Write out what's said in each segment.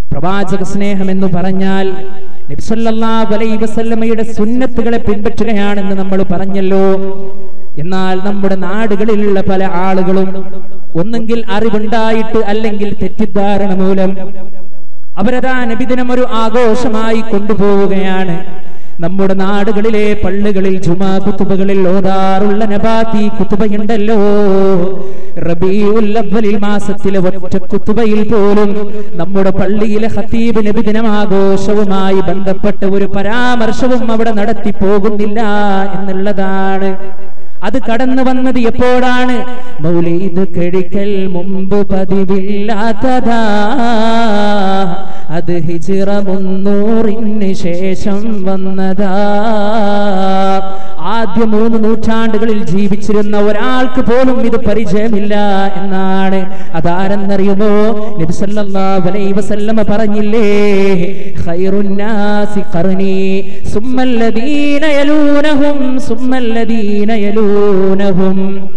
പ്രവാചക സ്നേഹം എന്ന് പറഞ്ഞാൽ നബിസല്ലല്ലാഹു അലൈഹി വസല്ലമയുടെ സുന്നത്തുകളെ പിൻപറ്റുകയാണെന്ന് നമ്മൾ പറഞ്ഞല്ലോ എന്നാൽ നമ്മുടെ നാടുകളിലുള്ള പല ആളുകളും ഒന്നെങ്കിൽ അറിവുണ്ടായിട്ട് അല്ലെങ്കിൽ തെറ്റിദ്ധാരണ മൂലം അവരതാ നബിദിനം ഒരു ആഘോഷമായി കൊണ്ടുപോവുകയാണ് നമ്മുടെ നാടുകളിലെ പള്ളികളിൽ ജുമാ കുത്തുബകളിൽ ഓതാറുള്ള നബാത്തി കുത്തുബയുണ്ടല്ലോ റബീഉൽ അവ്വലിൽ മാസത്തിലെ ഒറ്റ കുത്തുബയിൽ പോലും നമ്മുടെ പള്ളിയിലെ ഖത്തീബ് നബിദിനം ആഘോഷവുമായി ബന്ധപ്പെട്ട ഒരു പരാമർശവും അവിടെ നടത്തി പോകുന്നില്ല എന്നുള്ളതാണ് അത് കടന്നു വന്നത് എപ്പോഴാണ് മൗലീദ് കഴിക്കൽ മുമ്പ് പതിവില്ലാത്തതാ അത് ഹിജിറ മുന്നൂറിന് ശേഷം വന്നതാ ആദ്യ മൂന്ന് നൂറ്റാണ്ടുകളിൽ ജീവിച്ചിരുന്ന ഒരാൾക്ക് പോലും ഇത് പരിചയമില്ല എന്നാണ് അതാരെന്നറിയുമോ നബി സല്ലല്ലാഹു അലൈഹി വസല്ലമ പറഞ്ഞില്ലേ ഖൈറുന്നാസി ഖർനി സുമ്മല്ലദീന യലൂനഹും സുമ്മല്ലദീന യലൂനഹും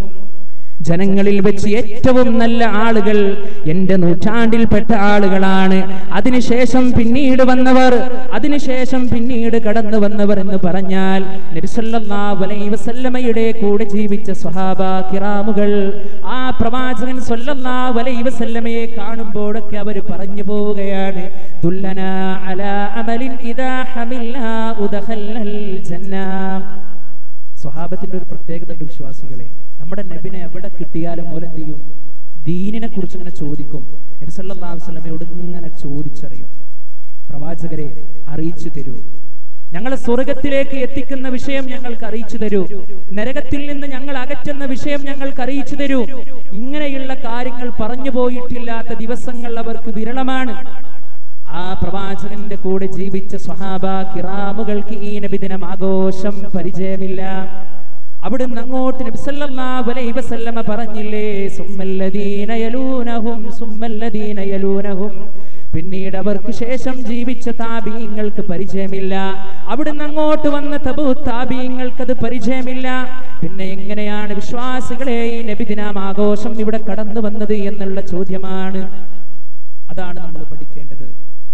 ജനങ്ങളിൽ വെച്ച് ഏറ്റവും നല്ല ആളുകൾ എന്റെ നൂറ്റാണ്ടിൽപ്പെട്ട ആളുകളാണ് അതിനുശേഷം പിന്നീട് വന്നവർ അതിനുശേഷം പിന്നീട് കടന്നു വന്നവർ എന്ന് പറഞ്ഞാൽ നബിസല്ലല്ലാഹു അലൈഹി വസല്ലമയുടെ കൂടെ ജീവിച്ച സ്വഹാബ കിറാമുകൾ ആ പ്രവാചകൻ സല്ലല്ലാഹു അലൈഹി വസല്ലമയെ കാണുമ്പോഴൊക്കെ അവർ പറഞ്ഞു പോവുകയാണ് ദുല്ലന അലാ അമലിൻ ഇദാ ഹമിൽനാ ഉദഖൽനൽ ജന്ന സ്വഹാബത്തിന്റെ ഒരു പ്രത്യേകത ഉണ്ട് വിശ്വാസികളെ നമ്മുടെ നബിനെ എവിടെ കിട്ടിയാലും മൂലം എന്ത് ചെയ്യും ദീനിനെ കുറിച്ച് ഇങ്ങനെ ചോദിക്കും നബി സല്ലല്ലാഹു അലൈഹി വസല്ലമയോട് ഇങ്ങനെ ചോദിച്ചറിയും പ്രവാചകരെ അറിയിച്ചു തരൂ ഞങ്ങളെ സ്വർഗത്തിലേക്ക് എത്തിക്കുന്ന വിഷയം ഞങ്ങൾക്ക് അറിയിച്ചു തരൂ നരകത്തിൽ നിന്ന് ഞങ്ങൾ അകറ്റുന്ന വിഷയം ഞങ്ങൾക്ക് അറിയിച്ചു തരൂ ഇങ്ങനെയുള്ള കാര്യങ്ങൾ പറഞ്ഞു പോയിട്ടില്ലാത്ത ദിവസങ്ങൾ അവർക്ക് വിരളമാണ് ആ പ്രവാചകന്റെ കൂടെ ജീവിച്ച സ്വഹാബ കിറാമുകൾക്ക് ഈ നബിദിനം ആഘോഷം പരിചയമില്ല അവിടുന്ന് അങ്ങോട്ട് നബി സല്ലല്ലാഹു അലൈഹി വസല്ലമ പറഞ്ഞില്ലേ സുമ്മല്ലദീന യലൂനഹും സുമ്മല്ലദീന യലൂനഹും പിന്നീട് അവർക്ക് ശേഷം ജീവിച്ച താബീങ്ങൾക്ക് പരിചയമില്ല അവിടുന്ന് അങ്ങോട്ട് വന്ന തബു താബീങ്ങൾക്ക് അത് പരിചയമില്ല പിന്നെ എങ്ങനെയാണ് വിശ്വാസികളെ ഈ നബിദിനം ആഘോഷം ഇവിടെ കടന്നു വന്നത് എന്നുള്ള ചോദ്യമാണ് അതാണ് നമ്മൾ പഠിക്കേണ്ടത്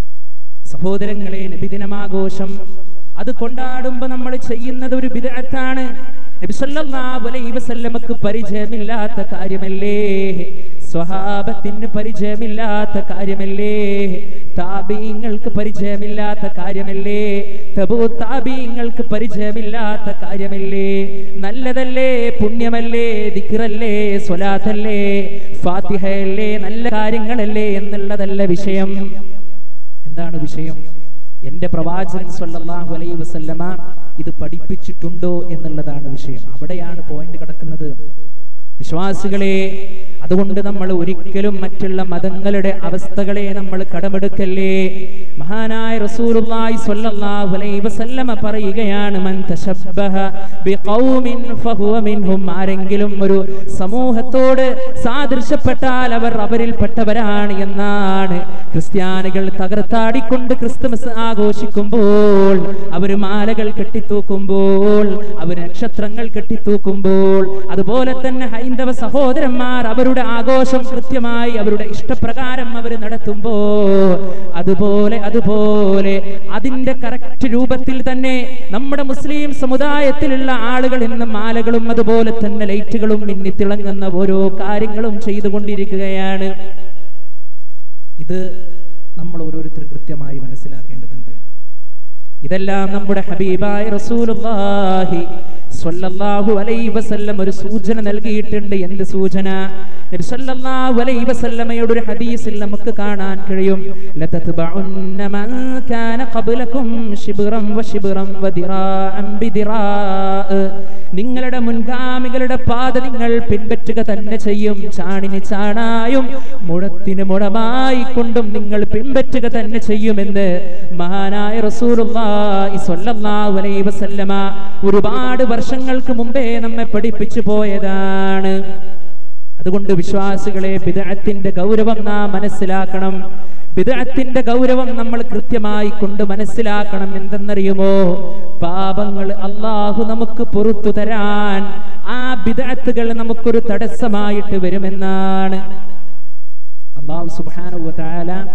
സഹോദരങ്ങളെ നബിദിനമാഘോഷം അത് കൊണ്ടാടുമ്പോ നമ്മൾ ചെയ്യുന്നത് ഒരു ബിദഅത്താണ് നബി സല്ലല്ലാഹു അലൈഹി വസല്ലമക്ക് പരിചയമില്ലാത്ത കാര്യമല്ലേ സ്വഹാബത്തിന് പരിചയമില്ലാത്ത കാര്യമല്ലേ താബീങ്ങൾക്ക് പരിചയമില്ലാത്ത കാര്യമല്ലേ തബൂ താബീങ്ങൾക്ക് പരിചയമില്ലാത്ത കാര്യമല്ലേ നല്ലതല്ലേ പുണ്യമല്ലേ ദിക്റല്ലേ സ്വലാത്തല്ലേ ഫാത്തിഹയല്ലേ നല്ല കാര്യങ്ങളല്ലേ എന്നുള്ളതല്ല വിഷയം എന്താണ് വിഷയം എന്റെ പ്രവാചകൻ സല്ലല്ലാഹു അലൈഹി വസല്ലമ ഇത് പഠിപ്പിച്ചിട്ടുണ്ടോ എന്നുള്ളതാണ് വിഷയം അവിടെയാണ് പോയിന്റ് കിടക്കുന്നത് വിശ്വാസികളെ അതുകൊണ്ട് നമ്മൾ ഒരിക്കലും മറ്റുള്ള മതങ്ങളുടെ അവസ്ഥകളെ നമ്മൾ കടമെടുക്കല്ലേ മഹാനായ റസൂലുള്ളാഹി സ്വല്ലല്ലാഹു അലൈഹി വസല്ലമ പറയുകയാണ് മൻ തശബ്ബഹ ബിഖൗമിൻ ഫഹുവ മിൻഹും ആരെങ്കിലും ഒരു സമൂഹത്തോട് സാദൃശ്യപ്പെട്ടാൽ അവർ അവരിൽപ്പെട്ടവരാണ് എന്നാണ് ക്രിസ്ത്യാനികൾ തകർത്താടിക്കൊണ്ട് ക്രിസ്തുമസ് ആഘോഷിക്കുമ്പോൾ അവർ മാലകൾ കെട്ടിത്തൂക്കുമ്പോൾ അവർ നക്ഷത്രങ്ങൾ കെട്ടിത്തൂക്കുമ്പോൾ അതുപോലെ തന്നെ ഹൈന്ദവ സഹോദരന്മാർ അവരുടെ ആഘോഷം കൃത്യമായി അവരുടെ ഇഷ്ടപ്രകാരം അവർ നടത്തുമ്പോ അതുപോലെ അതുപോലെ അതിന്റെ കറക്റ്റ് രൂപത്തിൽ തന്നെ നമ്മുടെ മുസ്ലിം സമുദായത്തിലുള്ള ആളുകൾ ഇന്ന് മാലകളും അതുപോലെ തന്നെ ലൈറ്റുകളും മിന്നിത്തിളങ്ങുന്ന ഓരോ കാര്യങ്ങളും ചെയ്തുകൊണ്ടിരിക്കുകയാണ് ഇത് നമ്മൾ ഓരോരുത്തർ കൃത്യമായി മനസ്സിലാക്കേണ്ടതുണ്ട് ഇതെല്ലാം നമ്മുടെ ഹബീബായ റസൂലുള്ളാഹി സ്വല്ലല്ലാഹു അലൈഹി വസല്ലം ഒരു സൂചന നൽകിയിട്ടുണ്ട് എന്ത് സൂചന നബി സല്ലല്ലാഹു അലൈഹി വസല്ലമയുടെ ഒരു ഹദീസിൽ നമുക്ക് കാണാൻ കഴിയും ലതത്ബഉന്ന മൻ കാന ഖബ്ലകും ശിബ്റൻ വശിബ്റൻ വദിറാഅൻ ബിദിറാഅ നിങ്ങളുടെ മുൻഗാമികളുടെ പാത നിങ്ങൾ പിൻപറ്റുക തന്നെ ചെയ്യും ചാണിന് ചാണായും മുഴത്തിന് മുഴമായി കൊണ്ടും നിങ്ങൾ പിൻപറ്റുക തന്നെ ചെയ്യുമെന്ന് മഹാനായ റസൂലുള്ളാഹി സ്വല്ലല്ലാഹു അലൈഹി വസല്ലമ ഒരുപാട് വർഷങ്ങൾക്ക് മുമ്പേ നമ്മെ പഠിപ്പിച്ചു പോയതാണ് അതുകൊണ്ട് വിശ്വാസികളെ ബിദഅത്തിന്റെ ഗൗരവം നാം മനസ്സിലാക്കണം ബിദഅത്തിന്റെ ഗൗരവം നമ്മൾ കൃത്യമായി കൊണ്ട് മനസ്സിലാക്കണം എന്തെന്നറിയുമോ പാപങ്ങൾ അള്ളാഹു നമുക്ക് പുറത്തു തരാൻ ആ ബിദഅത്തുകൾ നമുക്കൊരു തടസ്സമായിട്ട് വരുമെന്നാണ് അള്ളാഹു സുബ്ഹാനഹു വ തആല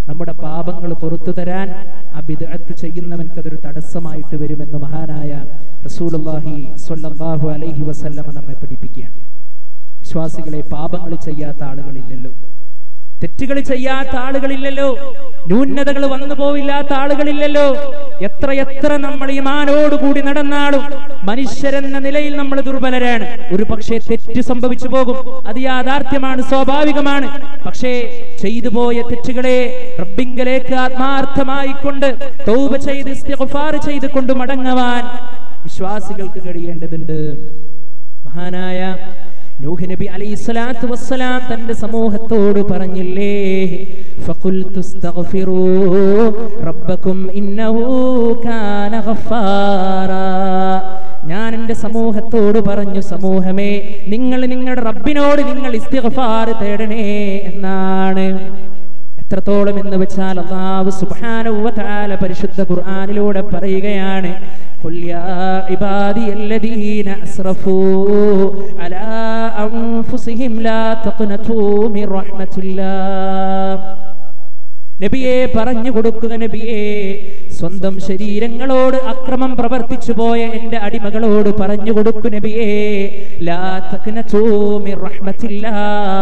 നമ്മുടെ പാപങ്ങൾ പുറത്തു തരാൻ ആ ബിദ്അത്ത് ചെയ്യുന്നവൻക്ക് അതൊരു തടസ്സമായിട്ട് വരുമെന്ന് മഹാനായ റസൂലുള്ളാഹി സ്വല്ലല്ലാഹു അലൈഹി വസല്ലമ നമ്മെ പഠിപ്പിക്കുകയാണ് വിശ്വാസികളെ പാപങ്ങൾ ചെയ്യാത്ത ആളുകളില്ലല്ലോ തെറ്റുകൾ ചെയ്യാത്ത ആളുകളില്ലല്ലോ ന്യൂനതകൾ വന്നു പോവില്ലാത്ത ആളുകളില്ലല്ലോ എത്ര എത്ര നമ്മൾ ഈമാനോടുകൂടി നടന്നാലും മനുഷ്യരെന്ന നിലയിൽ നമ്മൾ ദുർബലരാണ് ഒരു പക്ഷേ തെറ്റ് സംഭവിച്ചു പോകും അത് യാഥാർത്ഥ്യമാണ് സ്വാഭാവികമാണ് പക്ഷേ ചെയ്തു പോയ തെറ്റുകളെ റബ്ബിങ്കലേക്ക് ആത്മാർത്ഥമായിക്കൊണ്ട് തൗബ ചെയ്ത് ഇസ്തിഗ്ഫാർ ചെയ്ത് കൊണ്ട് മടങ്ങുവാൻ വിശ്വാസികൾക്ക് കഴിയേണ്ടതുണ്ട് മഹാനായ നൂഹ് നബി അലൈഹി സ്വലാത്തു വസ്സലാം തന്റെ സമൂഹത്തോട് പറഞ്ഞില്ലേ ഫഖുൽതു ഇസ്തഗ്ഫിറൂ റബ്ബക്കും ഇന്നഹു കാന ഗഫാറാ ഞാൻ എൻ്റെ സമൂഹത്തോട് പറഞ്ഞു സമൂഹമേ നിങ്ങൾ നിങ്ങളുടെ റബ്ബിനോട് നിങ്ങൾ ഇസ്തിഗ്ഫാർ തേടണേ എന്നാണ് എത്രത്തോളം എന്ന് വെച്ചാൽ അള്ളാഹു സുബ്ഹാനഹു വ തആല പരിശുദ്ധ ഖുർആനിലൂടെ പറയുകയാണ് قل يا عبادي الذين أسرفوا على أنفسهم لا تقنطوا من رحمة الله നബിയെ പറഞ്ഞു കൊടുക്കുക നബിയെ സ്വന്തം ശരീരങ്ങളോട് അക്രമം പ്രവർത്തിച്ചു പോയ എന്റെ അടിമകളോട് പറഞ്ഞു കൊടുക്കു നബിയെ ലാ തഖ്നതൂ മിർ റഹ്മത്തില്ലാ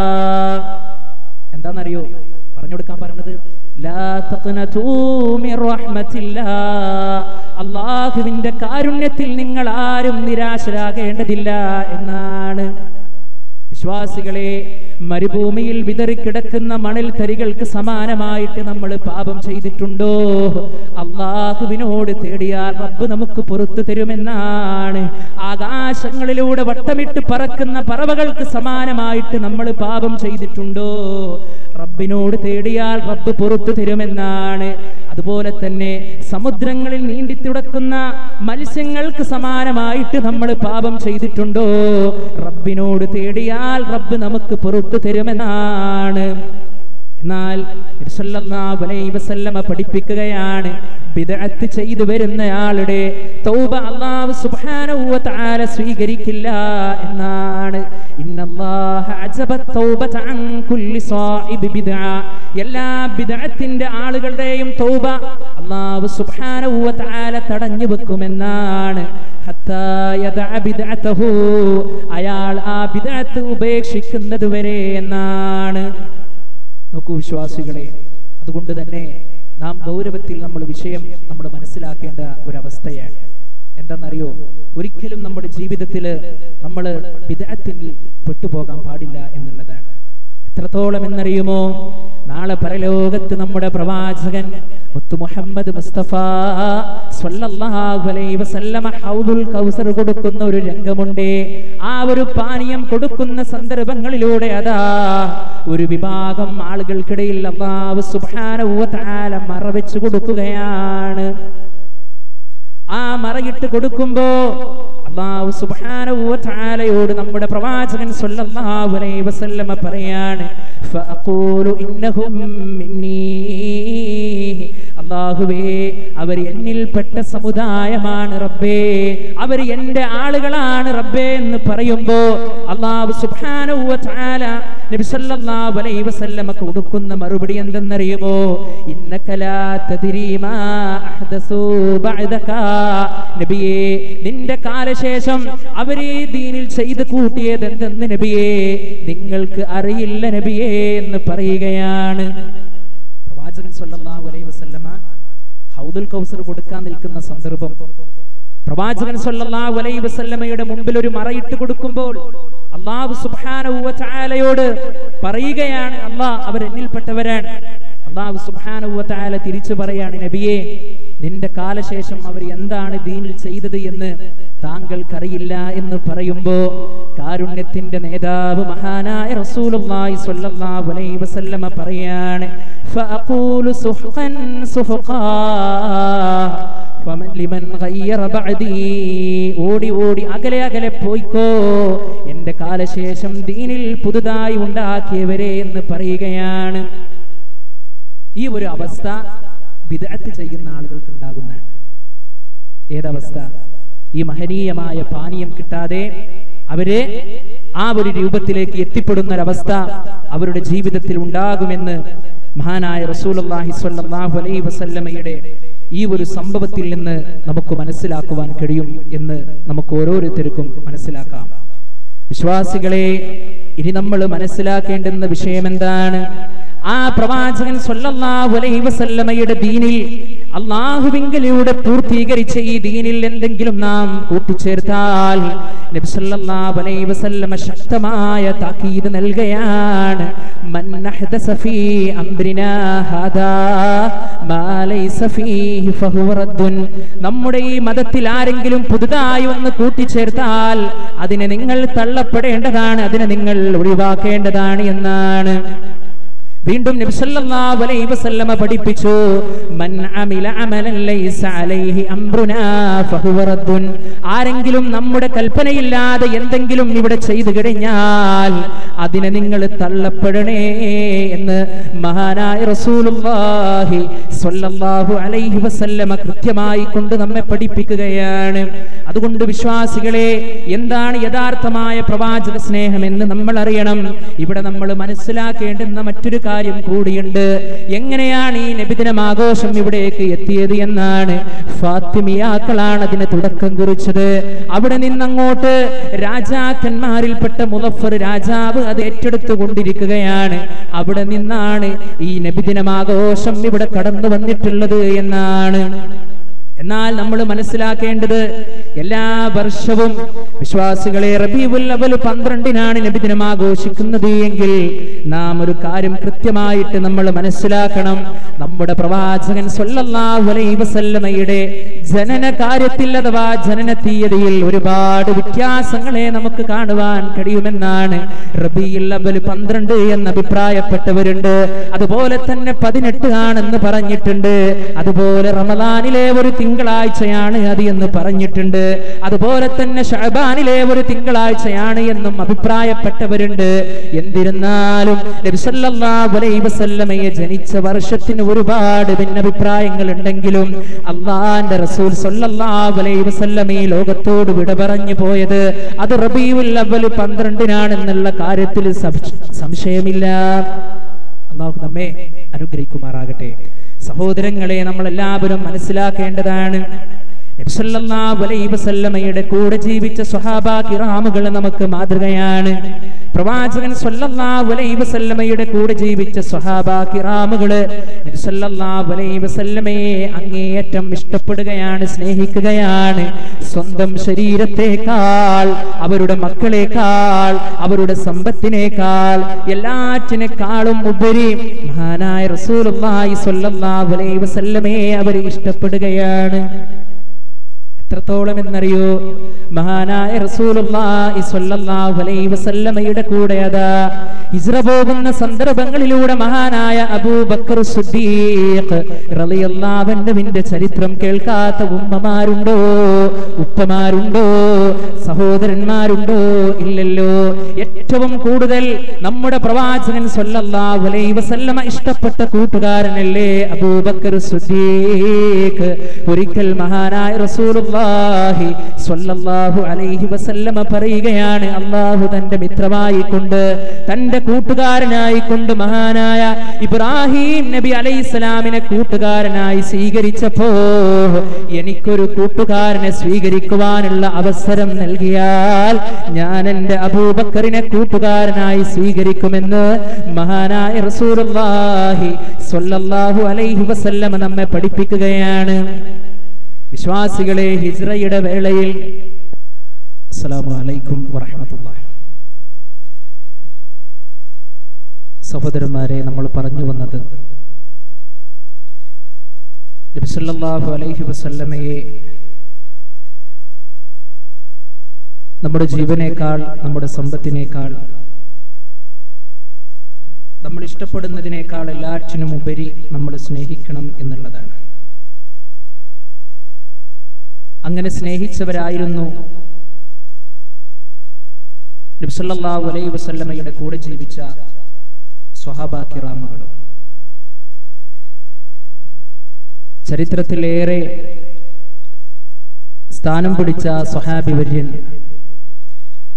എന്താണെന്നറിയോ പറഞ്ഞു കൊടുക്കാൻ പറഞ്ഞത് ലാ തഖ്നതൂ മിർ റഹ്മത്തില്ലാ അള്ളാഹുവിന്റെ കാരുണ്യത്തിൽ നിങ്ങൾ ആരും നിരാശരാകേണ്ടതില്ല എന്നാണ് വിശ്വാസികളെ മരുഭൂമിയിൽ വിതറിക്കിടക്കുന്ന മണൽ തരികൾക്ക് സമാനമായിട്ട് നമ്മൾ പാപം ചെയ്തിട്ടുണ്ടോ അള്ളാഹുവിനോട് തേടിയാൽ റബ്ബ് നമുക്ക് പുറത്തു തരുമെന്നാണ് ആകാശങ്ങളിലൂടെ വട്ടമിട്ട് പറക്കുന്ന പറവകൾക്ക് സമാനമായിട്ട് നമ്മൾ പാപം ചെയ്തിട്ടുണ്ടോ റബ്ബിനോട് തേടിയാൽ റബ്ബ് പുറത്തു തരുമെന്നാണ് അതുപോലെ തന്നെ സമുദ്രങ്ങളിൽ നീണ്ടി തുടക്കുന്ന മത്സ്യങ്ങൾക്ക് സമാനമായിട്ട് നമ്മൾ പാപം ചെയ്തിട്ടുണ്ടോ റബ്ബിനോട് തേടിയാൽ റബ്ബ് നമുക്ക് പുറത്തു തരുമെന്നാണ് എന്നാൽ സല്ലല്ലാഹു അലൈഹി വസല്ലമ പഠിപ്പിക്കുകയാണ് ബിദ്അത്ത് ചെയ്തു വരുന്നയാളുടെ തൗബ അല്ലാഹു സുബ്ഹാനഹു വ തആല സ്വീകരിക്കില്ല എന്നാണ് ഇന്നല്ലാഹ അജബ തൗബത അൻ കുല്ലി സായിബ് ബിദ്അ എല്ലാ ബിദ്അത്തിന്റെ ആളുകളുടെയും തൗബ അല്ലാഹു സുബ്ഹാനഹു വ തആല തടഞ്ഞു വെക്കുമെന്നാണ് ഹത്താ യദഅ ബിദ്അതഹു അയാൾ ആ ബിദ്അത്ത് ഉപേക്ഷിക്കുന്നത് വരെ എന്നാണ് നോക്കൂ വിശ്വാസികളെ അതുകൊണ്ട് തന്നെ നാം ഗൗരവത്തിൽ നമ്മൾ വിഷയം നമ്മൾ മനസ്സിലാക്കേണ്ട ഒരവസ്ഥയാണ് എന്തെന്നറിയോ ഒരിക്കലും നമ്മുടെ ജീവിതത്തിൽ നമ്മൾ വിദഗ്ധത്തിൽ പെട്ടുപോകാൻ പാടില്ല എന്നുള്ളതാണ് എത്രത്തോളം എന്നറിയുമോ നാളെ പരലോകത്ത് നമ്മുടെ പ്രവാചകൻ മുത്തു മുഹമ്മദ് മുസ്തഫ സ്വല്ലല്ലാഹു അലൈഹി വസല്ലമ ഹൗദുൽ കൗസർ കൊടുക്കുന്ന ഒരു രംഗമുണ്ട് ആ ഒരു പാനീയം കൊടുക്കുന്ന സന്ദർഭങ്ങളിലൂടെ അതാ ഒരു വിഭാഗം ആളുകൾക്കിടയിൽ അള്ളാഹു സുബ്ഹാനഹു വ തആല മറവെച്ചു കൊടുക്കുകയാണ് ആ മറയിട്ട് കൊടുക്കുമ്പോ അള്ളാഹു സുബ്ഹാനഹു വ തആലയോട് നമ്മുടെ പ്രവാചകൻ സ്വല്ലല്ലാഹു അലൈഹി വസല്ലമ പറയാണ് ഫഅഖൂലു ഇന്നഹും മിന്നീ അള്ളാഹുവേ അവർ എന്നിൽപ്പെട്ട സമുദായമാണ് റബ്ബേ അവർ എൻ്റെ ആളുകളാണ് റബ്ബേ എന്ന് പറയുമ്പോ അള്ളാഹു സുബ്ഹാനഹു വ തആല നബി സല്ലല്ലാഹു അലൈഹി വസല്ലമക്ക് കൊടുക്കുന്ന മറുപടി എന്തെന്നറിയുമോ ഇന്നക ലാ തദ്രീ മാ അഹ്ദസൂ ബഅദക നബിയേ നിന്റെ കാലശേഷം അവരെ ദീനിൽ ചെയ്ത് കൂട്ടിയത് എന്തെന്ന് നബിയേ നിങ്ങൾക്ക് അറിയില്ല നബിയേ എന്ന് പറയുകയാണ് പ്രവാചകൻ സല്ലല്ലാഹു അലൈഹി വസല്ലമ ഹൗദുൽ കൗസർ കൊടുക്കാൻ നിൽക്കുന്ന സന്ദർഭം പ്രവാചകൻ സല്ലല്ലാഹു അലൈഹി വസല്ലമയുടെ മുമ്പിൽ ഒരു മറയിട്ട് കൊടുക്കുമ്പോൾ അള്ളാഹു സുബ്ഹാനഹു വ തആലയോട് പറയുകയാണ് അല്ലാഹ് അവർ എന്നിൽപ്പെട്ടവരാണ് അള്ളാഹു സുബ്ഹാനഹു വ തആല തിരിച്ചു പറയാണ് നബിയേ നിന്റെ കാലശേഷം അവർ എന്താണ് ദീനിൽ ചെയ്തത് എന്ന് താങ്കൾക്കറിയില്ല എന്ന് പറയുമ്പോ കാരുണ്യത്തിന്റെ നേതാവ് മഹാനായ റസൂലുള്ളാഹി സ്വല്ലല്ലാഹു അലൈഹി വസല്ലമ പറയാണ് ഫഅഖൂലു സുഹ്ഖൻ സുഹ്ഖാ ഫമൻ ലിമൻ ഗയ്യറ ബഅദി ഓടി ഓടി അകലെ അകലെ പോയിക്കോ എന്റെ കാലശേഷം ദീനിൽ പുതുതായി ഉണ്ടാക്കിയവരെ എന്ന് പറയുകയാണ് ഈ ഒരു അവസ്ഥ വിദഗ്ധ ചെയ്യുന്ന ആളുകൾക്ക് ഉണ്ടാകുന്നതാണ് ഏതവസ്ഥ ഈ മഹനീയമായ പാനീയം കിട്ടാതെ അവര് ആ ഒരു രൂപത്തിലേക്ക് എത്തിപ്പെടുന്ന ഒരവസ്ഥ അവരുടെ ജീവിതത്തിൽ ഉണ്ടാകുമെന്ന് മഹാനായ റസൂലുള്ളാഹി സ്വല്ലല്ലാഹു അലൈഹി വസല്ലമയുടെ ഈ ഒരു സംഭവത്തിൽ നിന്ന് നമുക്ക് മനസ്സിലാക്കുവാൻ കഴിയും എന്ന് നമുക്ക് ഓരോരുത്തർക്കും മനസ്സിലാക്കാം വിശ്വാസികളെ ഇനി നമ്മൾ മനസ്സിലാക്കേണ്ടുന്ന വിഷയം എന്താണ് ആ പ്രവാചകൻ സ്വല്ലല്ലാഹു അലൈഹി വസല്ലമയുടെ ദീനിൽ അള്ളാഹുവിങ്കലൂടെ പൂർത്തീകരിച്ച ഈ ദീനിൽ എന്തെങ്കിലും നാം കൂട്ടിച്ചേർത്താൽ നബി സല്ലല്ലാഹു അലൈഹി വസല്ലമ ശക്തമായ താക്കീത് നൽകുകയാണ് മൻ അഹ്ദസ ഫീ അംരിനാ ഹാദാ മാ ലൈസ ഫീഹി ഫഹുവ റദ്ദുൻ നമ്മുടെ ഈ മതത്തിൽ ആരെങ്കിലും പുതുതായി ഒന്ന് കൂട്ടിച്ചേർത്താൽ അതിനെ നിങ്ങൾ തള്ളപ്പെടേണ്ടതാണ് അതിനെ നിങ്ങൾ ഒഴിവാക്കേണ്ടതാണ് എന്നാണ് വീണ്ടും നബി സല്ലല്ലാഹു അലൈഹി വസല്ലമ പഠിപ്പിച്ചു മൻ അമില അമലൻ ലൈസ അലൈഹി അംറുനാ ഫഹുവ റദ്ദുൻ ആരെങ്കിലും നമ്മുടെ കൽപ്പനയില്ലാതെ എന്തെങ്കിലും ഇവിടെ ചെയ്തു കഴിഞ്ഞാൽ അതിനെ നിങ്ങൾ തള്ളപ്പെടണേ എന്ന് മഹാനായ റസൂലുള്ളാഹി സ്വല്ലല്ലാഹു അലൈഹി വസല്ലമ കൃത്യമായി കൊണ്ട് നമ്മെ പഠിപ്പിക്കുകയാണ് അതുകൊണ്ട് വിശ്വാസികളെ എന്താണ് യഥാർത്ഥമായ പ്രവാചക സ്നേഹം എന്ന് നമ്മൾ അറിയണം ഇവിടെ നമ്മൾ മനസ്സിലാക്കേണ്ടുന്ന മറ്റൊരു കാര്യം കൂടിയുണ്ട് എങ്ങനെയാണ് ഈ നബിദിനം ആഘോഷം ഇവിടേക്ക് എത്തിയത് എന്നാണ് ഫാത്തിമിയാക്കളാണ് അതിന് തുടക്കം കുറിച്ചത് അവിടെ നിന്നങ്ങോട്ട് രാജാക്കന്മാരിൽപ്പെട്ട മുലഫർ രാജാവ് അത് ഏറ്റെടുത്തു കൊണ്ടിരിക്കുകയാണ് അവിടെ നിന്നാണ് ഈ നബിദിനം ആഘോഷം ഇവിടെ കടന്നു വന്നിട്ടുള്ളത് എന്നാണ് എന്നാൽ നമ്മൾ മനസ്സിലാക്കേണ്ടത് എല്ലാ വർഷവും വിശ്വാസികളെ റബീവുൽ അവൽ പന്ത്രണ്ടിനാണ് നബിദിനം ആഘോഷിക്കുന്നത് എങ്കിൽ നാം ഒരു കാര്യം കൃത്യമായിട്ട് നമ്മൾ മനസ്സിലാക്കണം നമ്മുടെ പ്രവാചകൻ സ്വല്ലല്ലാഹു അലൈഹി വസല്ലമയുടെ ജനന കാര്യത്തിൽ അഥവാ ജനന തീയതിയിൽ ഒരുപാട് വ്യത്യാസങ്ങളെ നമുക്ക് കാണുവാൻ കഴിയുമെന്നാണ് റബീൽ അവൽ പന്ത്രണ്ട് എന്ന് അഭിപ്രായപ്പെട്ടവരുണ്ട് അതുപോലെ തന്നെ പതിനെട്ട് ആണെന്ന് പറഞ്ഞിട്ടുണ്ട് അതുപോലെ റമദാനിലെ ഒരു തിങ്കളാഴ്ചയാണ് അത് എന്ന് പറഞ്ഞിട്ടുണ്ട് അതുപോലെ തന്നെ ഷഹബാനിലെ ഒരു തിങ്കളാഴ്ചയാണ് എന്നും അഭിപ്രായപ്പെട്ടവരുണ്ട് എന്നിരുന്നാലും നബി സല്ലല്ലാഹു അലൈഹി വസല്ലമയെ ജനിച്ച വർഷത്തിന് ഒരുപാട് ഭിന്നഭിപ്രായങ്ങൾ ഉണ്ടെങ്കിലും അള്ളാന്റെ റസൂൽ സല്ലല്ലാഹു അലൈഹി വസല്ലമ ഈ ലോകത്തോട് വിട പറഞ്ഞു പോയത് അത് റബീഉൽ അവ്വൽ പന്ത്രണ്ടിനാണെന്നുള്ള കാര്യത്തിൽ സംശ- സംശയമില്ല അള്ളാഹു നമ്മെ അനുഗ്രഹിക്കുമാറാകട്ടെ സഹോദരങ്ങളെ നമ്മൾ എല്ലാവരും മനസ്സിലാക്കേണ്ടതാണ് നബി സല്ലല്ലാഹു അലൈഹി വസല്ലമയുടെ കൂടെ ജീവിച്ച സ്വഹാബ കിറാമുകൾ നമുക്ക് മാതൃകയാണ് പ്രവാചകൻ സല്ലല്ലാഹു അലൈഹി വസല്ലമയുടെ കൂടെ ജീവിച്ച സ്വഹാബ കിറാമുകള് നബി സല്ലല്ലാഹു അലൈഹി വസല്ലമയെ അങ്ങേയറ്റം ഇഷ്ടപ്പെടുകയാണ് സ്നേഹിക്കുകയാണ് സ്വന്തം ശരീരത്തെക്കാൾ അവരുടെ മക്കളെക്കാൾ അവരുടെ സമ്പത്തിനേക്കാൾ എല്ലാറ്റിനേക്കാളും ഉപരി മഹാനായ റസൂലുള്ളാഹി സ്വല്ലല്ലാഹു അലൈഹി വസല്ലമയെ അവർ ഇഷ്ടപ്പെടുകയാണ് എത്രത്തോളം എന്നറിയോ മഹാനായ റസൂലുള്ളാഹി സ്വല്ലല്ലാഹു അലൈഹി വസല്ലമയുടെ കൂടെ അതാ ഹിജ്റ പോകുന്ന സന്ദർഭങ്ങളിലൂടെ മഹാനായ അബൂബക്കർ സിദ്ദീഖ് റളിയല്ലാഹു അൻഹുവിന്റെ ചരിത്രം കേൾക്കാത്ത ഉമ്മമാരുണ്ടോ ഉപ്പമാരുണ്ടോ സഹോദരന്മാരുണ്ടോ ഇല്ലല്ലോ ഏറ്റവും കൂടുതൽ നമ്മുടെ പ്രവാചകൻ സ്വല്ലല്ലാഹു അലൈഹി വസല്ലമ ഇഷ്ടപ്പെട്ട കൂട്ടുകാരനല്ലേ അബൂബക്കർ സിദ്ദീഖ് ഒരിക്കൽ മഹാനായ റസൂലുള്ളാഹി സ്വല്ലല്ലാഹു അലൈഹി വസല്ലമ പറയുകയാണ് അള്ളാഹു തന്റെ മിത്രമായി കൊണ്ട് തന്റെ കൂട്ടുകാരനായി കൊണ്ട് മഹാനായ ഇബ്രാഹിം നബി അലൈഹിസ്സലാമിനെ കൂട്ടുകാരനായി സ്വീകരിച്ചപ്പോ എനിക്കൊരു കൂട്ടുകാരനെ സ്വീകരിക്കുവാനുള്ള അവസരം നൽകിയാൽ ഞാൻ എന്റെ അബൂബക്കറിനെ കൂട്ടുകാരനായി സ്വീകരിക്കുമെന്ന് മഹാനായ റസൂലുള്ളാഹി സ്വല്ലല്ലാഹു അലൈഹി വസല്ലമ നമ്മെ പഠിപ്പിക്കുകയാണ് വിശ്വാസികളെ ഹിജ്റയുടെ വേളയിൽ അസ്സലാമു അലൈക്കും വറഹ്മത്തുള്ളാഹി സഹോദരന്മാരെ നമ്മൾ പറഞ്ഞു വന്നത് നബി സല്ലല്ലാഹു അലൈഹി വസല്ലമയെ നമ്മുടെ ജീവനേക്കാൾ നമ്മുടെ സമ്പത്തിനേക്കാൾ നമ്മൾ ഇഷ്ടപ്പെടുന്നതിനേക്കാൾ എല്ലാറ്റിനും ഉപരി നമ്മൾ സ്നേഹിക്കണം എന്നുള്ളതാണ് അങ്ങനെ സ്നേഹിച്ചവരായിരുന്നു നബ്സല്ലാഹു അലൈഹി വസല്ലമയുടെ കൂടെ ജീവിച്ച സ്വഹാബാക്കിറാമുകളും ചരിത്രത്തിലേറെ സ്ഥാനം പിടിച്ച സ്വഹാബി വര്യൻ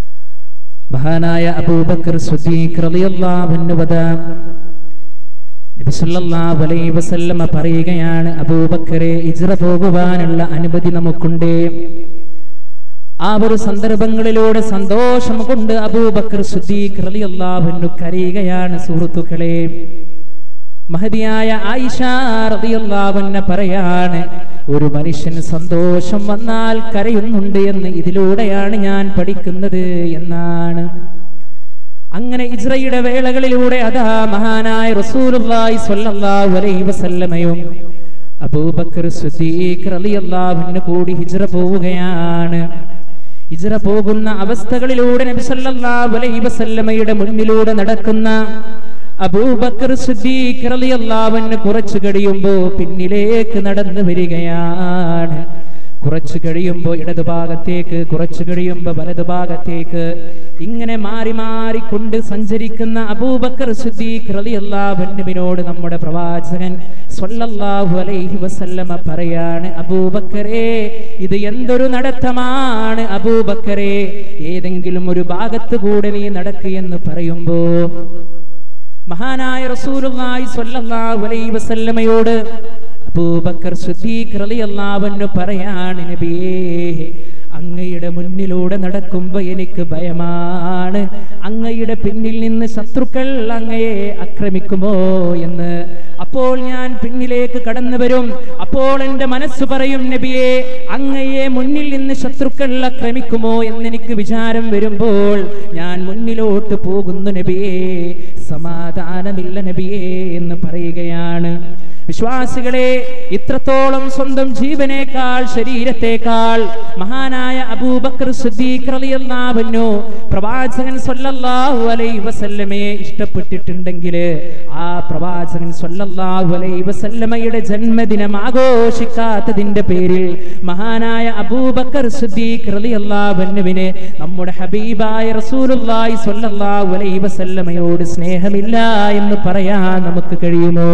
മഹാനായ അബൂബക്കർ സുദ്ദീഖ് റളിയല്ലാഹു അൻഹു വദ നബി സല്ലല്ലാഹു അലൈഹി വസല്ലമ പറയുകയാണ് അബൂബക്കറെ ഇജ്റ പോകുവാനുള്ള അനുമതി നമുക്കുണ്ട് ആ ഒരു സന്ദർഭങ്ങളിലൂടെ സന്തോഷം കൊണ്ട് അബൂബക്കർ സിദ്ദീഖ് റളിയല്ലാഹു അൻഹു കരയുകയാണ് സുഹൃത്തുക്കളെ മഹതിയായ ആയിഷ റളിയല്ലാഹു അൻഹ പറയാണ് ഒരു മനുഷ്യന് സന്തോഷം വന്നാൽ കരയുന്നുണ്ട് എന്ന് ഇതിലൂടെയാണ് ഞാൻ പഠിക്കുന്നത് എന്നാണ് അങ്ങനെ ഇജ്രയുടെ വേളകളിലൂടെ അതാ മഹാനായ റസൂലുള്ളാഹി സ്വല്ലല്ലാഹു അലൈഹി വസല്ലമയും അബൂബക്കർ സിദ്ദീഖ് റളിയല്ലാഹു അൻഹു കൂടി ഹിജ്റ പോവുകയാണ് ഹിജ്റ പോകുന്ന അവസ്ഥകളിലൂടെ നബി സല്ലല്ലാഹു അലൈഹി വസല്ലമയുടെ മുന്നിലൂടെ നടക്കുന്ന അബൂബക്കർ സിദ്ദീഖ് റളിയല്ലാഹു അൻഹു കുറച്ചു കഴിയുമ്പോൾ പിന്നിലേക്ക് നടന്നു വരികയാണ് കുറച്ചു കഴിയുമ്പോൾ ഇടതുഭാഗത്തേക്ക് കുറച്ചു കഴിയുമ്പോൾ വലതുഭാഗത്തേക്ക് ഇങ്ങനെ മാറി മാറിക്കൊണ്ട് സഞ്ചരിക്കുന്ന അബൂബക്കർ സിദ്ദീഖ് റളിയല്ലാഹു അൻഹുവിനോട് നമ്മുടെ പ്രവാചകൻ സ്വല്ലല്ലാഹു അലൈഹി വസല്ലമ പറയാണ് അബൂബക്കറേ ഇത് എന്തൊരു നടത്തമാണ് അബൂബക്കറേ ഏതെങ്കിലും ഒരു ഭാഗത്ത് കൂടെ നീ നടക്കുകയെന്ന് പറയുമ്പോ മഹാനായ റസൂലുള്ളാഹി സ്വല്ലല്ലാഹു അലൈഹി വസല്ലമയോട് അബൂബക്കർ സിദ്ദീഖ് റളിയല്ലാഹു അൻഹു പറയാണ് നബിയേ അങ്ങയുടെ മുന്നിലൂടെ നടക്കുമ്പോൾ എനിക്ക് ഭയമാണ് അങ്ങയുടെ പിന്നിൽ നിന്ന് ശത്രുക്കൾ അങ്ങയെ ആക്രമിക്കുമോ എന്ന് അപ്പോൾ ഞാൻ പിന്നിലേക്ക് കടന്നു വരും അപ്പോൾ എൻ്റെ മനസ്സ് പറയും നബിയെ അങ്ങയെ മുന്നിൽ നിന്ന് ശത്രുക്കൾ ആക്രമിക്കുമോ എന്നെനിക്ക് വിചാരം വരുമ്പോൾ ഞാൻ മുന്നിലോട്ട് പോകുന്നു നബിയേ സമാധാനമില്ല നബിയേ എന്ന് പറയുകയാണ് വിശ്വാസികളെ ഇത്രത്തോളം സ്വന്തം ജീവനേക്കാൾ ശരീരത്തെക്കാൾ മഹാനായ അബൂബക്കർ സിദ്ദീഖ് റളിയല്ലാഹു അൻഹു പ്രവാചകൻ സ്വല്ലല്ലാഹു അലൈഹി വസല്ലമയെ ഇഷ്ടപ്പെട്ടിട്ടുണ്ടെങ്കിൽ ആ പ്രവാചകൻ സ്വല്ലല്ലാഹു അലൈഹി വസല്ലമയുടെ ജന്മദിനം ആഘോഷിക്കാത്തതിന്റെ പേരിൽ മഹാനായ അബൂബക്കർ സിദ്ദീഖ് റളിയല്ലാഹു അൻഹുവിന് നമ്മുടെ ഹബീബായ റസൂലുള്ളാഹി സ്വല്ലല്ലാഹു അലൈഹി വസല്ലമയോട് സ്നേഹമില്ല എന്ന് പറയാൻ നമുക്ക് കഴിയുമോ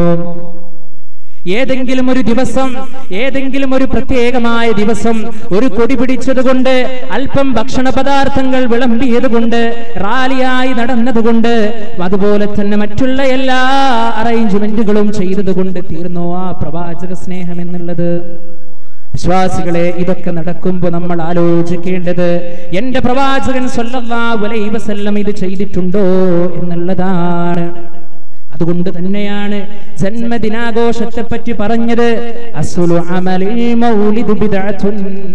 ഏതെങ്കിലും ഒരു ദിവസം ഏതെങ്കിലും ഒരു പ്രത്യേകമായ ദിവസം ഒരു കൊടി പിടിച്ചതുകൊണ്ട് അല്പം ഭക്ഷണ പദാർത്ഥങ്ങൾ വിളമ്പിയതുകൊണ്ട് റാലിയായി നടന്നതുകൊണ്ട് അതുപോലെ തന്നെ മറ്റുള്ള എല്ലാ അറേഞ്ച്മെന്റുകളും ചെയ്തതുകൊണ്ട് തീർന്നോ ആ പ്രവാചക സ്നേഹം എന്നുള്ളത് വിശ്വാസികളെ ഇതൊക്കെ നടക്കുമ്പോൾ നമ്മൾ ആലോചിക്കേണ്ടത് എന്റെ പ്രവാചകൻ സ്വല്ലല്ലാഹു അലൈഹി വസല്ലം ഇത് ചെയ്തിട്ടുണ്ടോ എന്നുള്ളതാണ് അതുകൊണ്ട് തന്നെയാണ് ജന്മദിനാഘോഷത്തെ പറ്റി പറഞ്ഞത് അസ്ലു അമലിൽ മൗലിദ് ബിദ്അത്തുൻ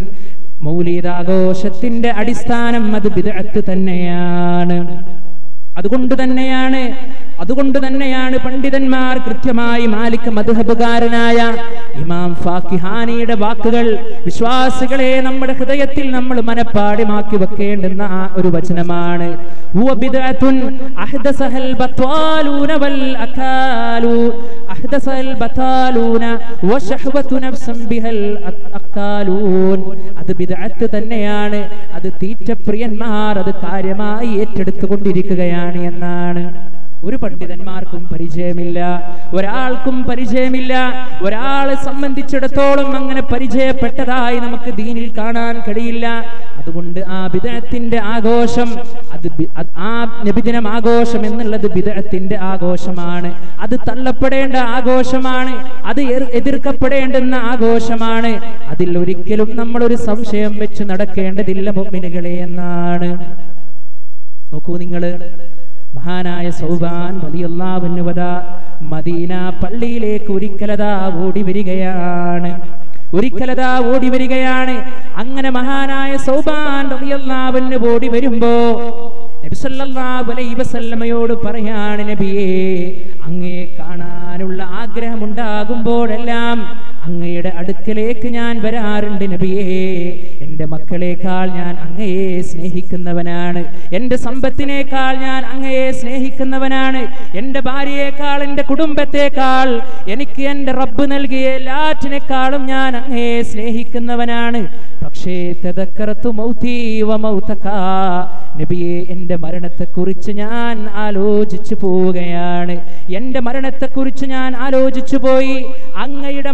മൗലിദാഘോഷത്തിന്റെ അടിസ്ഥാനം അത് ബിദ്അത്ത് തന്നെയാണ് അതുകൊണ്ട് തന്നെയാണ് അതുകൊണ്ട് തന്നെയാണ് പണ്ഡിതന്മാർ കൃത്യമായി മാലിക് മധുഹബുകാരനായ ഇമാം ഫാക്കിഹാനിയുടെ വാക്കുകൾ വിശ്വാസികളെ നമ്മുടെ ഹൃദയത്തിൽ നമ്മൾ മനപ്പാടിമാക്കി വെക്കേണ്ടുന്ന ആ ഒരു വചനമാണ് ഹുവ ബിദ്അത്തുൻ അഹ്ദസഹൽ ബത്വാലൂന വൽ അകാലു അഹ്ദസൽ ബതാലൂന വശഹ്വതു നഫ്സൻ ബിഹൽ അക്കാലൂൻ അത് ബിദ്അത്ത് തന്നെയാണ് അത് തീറ്റപ്രിയന്മാർ അത് കാര്യമായി ഏറ്റെടുത്തുകൊണ്ടിരിക്കുകയാണ് എന്നാണ് ഒരു പണ്ഡിതന്മാർക്കും പരിചയമില്ല ഒരാൾക്കും പരിചയമില്ല ഒരാളെ സംബന്ധിച്ചിടത്തോളം അങ്ങനെ പരിചയപ്പെട്ടതായി നമുക്ക് ദീനിൽ കാണാൻ കഴിയില്ല അതുകൊണ്ട് ആ ബിദഅത്തിന്റെ ആഘോഷം അത് ബി- അത് ആ നബിദിനം ആഘോഷം എന്നുള്ളത് ബിദഅത്തിന്റെ ആഘോഷമാണ് അത് തള്ളപ്പെടേണ്ട ആഘോഷമാണ് അത് എർ- എതിർക്കപ്പെടേണ്ടുന്ന ആഘോഷമാണ് അതിൽ ഒരിക്കലും നമ്മൾ ഒരു സംശയം വെച്ച് നടക്കേണ്ടതില്ല മുഅ്മിനുകളെ എന്നാണ് നോക്കൂ നിങ്ങള് മഹാനായ സൗബാൻ വലിയല്ലാവുന്നുവത മദീന പള്ളിയിലേക്ക് ഒരിക്കലതാ ഓടി വരികയാണ് ഒരിക്കലതാ ഓടി വരികയാണ് അങ്ങനെ മഹാനായ സൗബാൻ വലിയല്ലാവുന്നു ഓടി വരുമ്പോ നബി സല്ലല്ലാഹു അലൈഹി വസല്ലമയോട് പറയാണ് നബിയേ അങ്ങയെ കാണാനുള്ള ആഗ്രഹമുണ്ടാകുമ്പോഴെല്ലാം അങ്ങയുടെ അടുക്കലേക്ക് ഞാൻ വരാറുണ്ട് നബിയേ എൻ്റെ മക്കളെക്കാൾ ഞാൻ അങ്ങയെ സ്നേഹിക്കുന്നവനാണ് എൻ്റെ സമ്പത്തിനേക്കാൾ ഞാൻ അങ്ങയെ സ്നേഹിക്കുന്നവനാണ് എൻ്റെ ഭാര്യയേക്കാൾ എൻ്റെ കുടുംബത്തെക്കാൾ എനിക്ക് എൻ്റെ റബ്ബ് നൽകിയ എല്ലാറ്റിനേക്കാളും ഞാൻ അങ്ങയെ സ്നേഹിക്കുന്നവനാണ് പക്ഷേ തദക്കറത്തു മൗതീ വ മൗതക നബിയെ എൻ്റെ മരണത്തെക്കുറിച്ച് ഞാൻ ആലോചിച്ചു പോവുകയാണ് എൻ്റെ മരണത്തെക്കുറിച്ച് ഞാൻ ആലോചിച്ചു പോയി അങ്ങയുടെ മരണത്തെ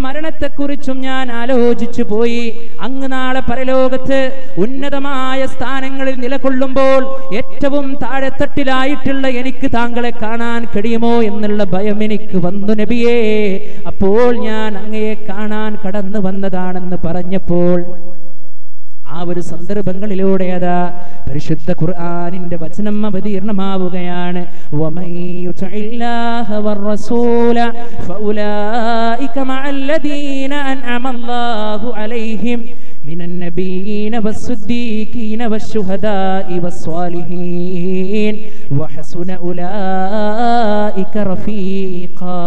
മരണത്തെക്കുറിച്ചും ഞാൻ ആലോചിച്ചു പോയി അങ്ങ് നാളെ പരലോകത്ത് ഉന്നതമായ സ്ഥാനങ്ങളിൽ നിലകൊള്ളുമ്പോൾ ഏറ്റവും താഴെത്തട്ടിലായിട്ടുള്ള എനിക്ക് താങ്കളെ കാണാൻ കഴിയുമോ എന്നുള്ള ഭയം എനിക്ക് വന്നു നബിയേ അപ്പോൾ ഞാൻ അങ്ങയെ കാണാൻ കടന്നു വന്നതാണെന്ന് പറഞ്ഞപ്പോൾ ആ ഒരു സന്ദർഭങ്ങളിലൂടെ അതാ പരിശുദ്ധ ഖുർആനിന്റെ വചനം അവതീർണമാവുകയാണ് وَمَن يُطِعِ اللَّهَ وَالرَّسُولَ فَأُولَٰئِكَ مَعَ الَّذِينَ أَنْعَمَ اللَّهُ عَلَيْهِمْ من النبيين والصديقين والشهداء والصالحين وحسن أولئك رفيقا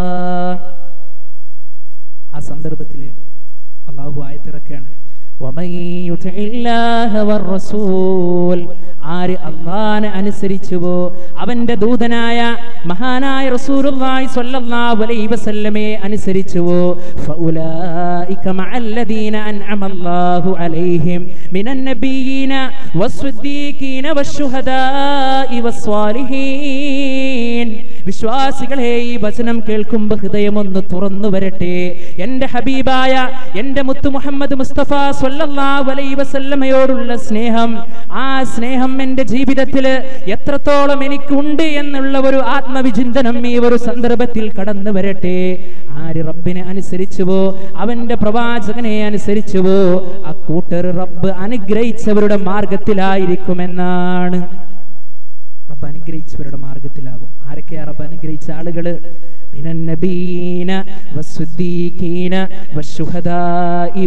ആ സന്ദർഭത്തിൽ അള്ളാഹു ആയത്തിറക്കാണ് ومن يطع الله والرسول ആര് അള്ളാനെ അനുസരിച്ചുവോ അവന്റെ ദൂതനായ മഹാനായ റസൂലുള്ളാഹി സ്വല്ലല്ലാഹു അലൈഹി വസല്ലമയെ അനുസരിച്ചുവോ ഫൗലായിക മഅല്ലദീന അൻഅമ അല്ലാഹു അലൈഹിം മിനൻ നബിയ്യീന വസ്സുദ്ദീഖീന വശുഹദാഇ വസ്വാലിഹീൻ വിശ്വാസികളെ ഈ വചനം കേൾക്കുമ്പോൾ ഹൃദയമൊന്ന് തുറന്നു വരട്ടെ എന്റെ ഹബീബായ എന്റെ മുത്തു മുഹമ്മദ് മുസ്തഫ സ്വല്ലല്ലാഹു അലൈഹി വസല്ലമയോടുള്ള സ്നേഹം ആ സ്നേഹം എന്റെ ജീവിതത്തിൽ എത്രത്തോളം എനിക്കുണ്ട് എന്നുള്ള ഒരു ആത്മവിചിന്തനം ഈ ഒരു സന്ദർഭത്തിൽ കടന്നു വരട്ടെ ആര് റബ്ബിനെ അനുസരിച്ചുവോ അവന്റെ പ്രവാചകനെ അനുസരിച്ചുവോ ആ കൂട്ടർ റബ്ബ് അനുഗ്രഹിച്ചവരുടെ മാർഗത്തിലായിരിക്കുമെന്നാണ് റബ്ബ് അനുഗ്രഹിച്ചവരുടെ മാർഗത്തിലാകും ആരൊക്കെയാ റബ്ബ് അനുഗ്രഹിച്ച ആളുകള് മിനന്നബീന വസ്സുദ്ദീഖീന വശുഹദാഇ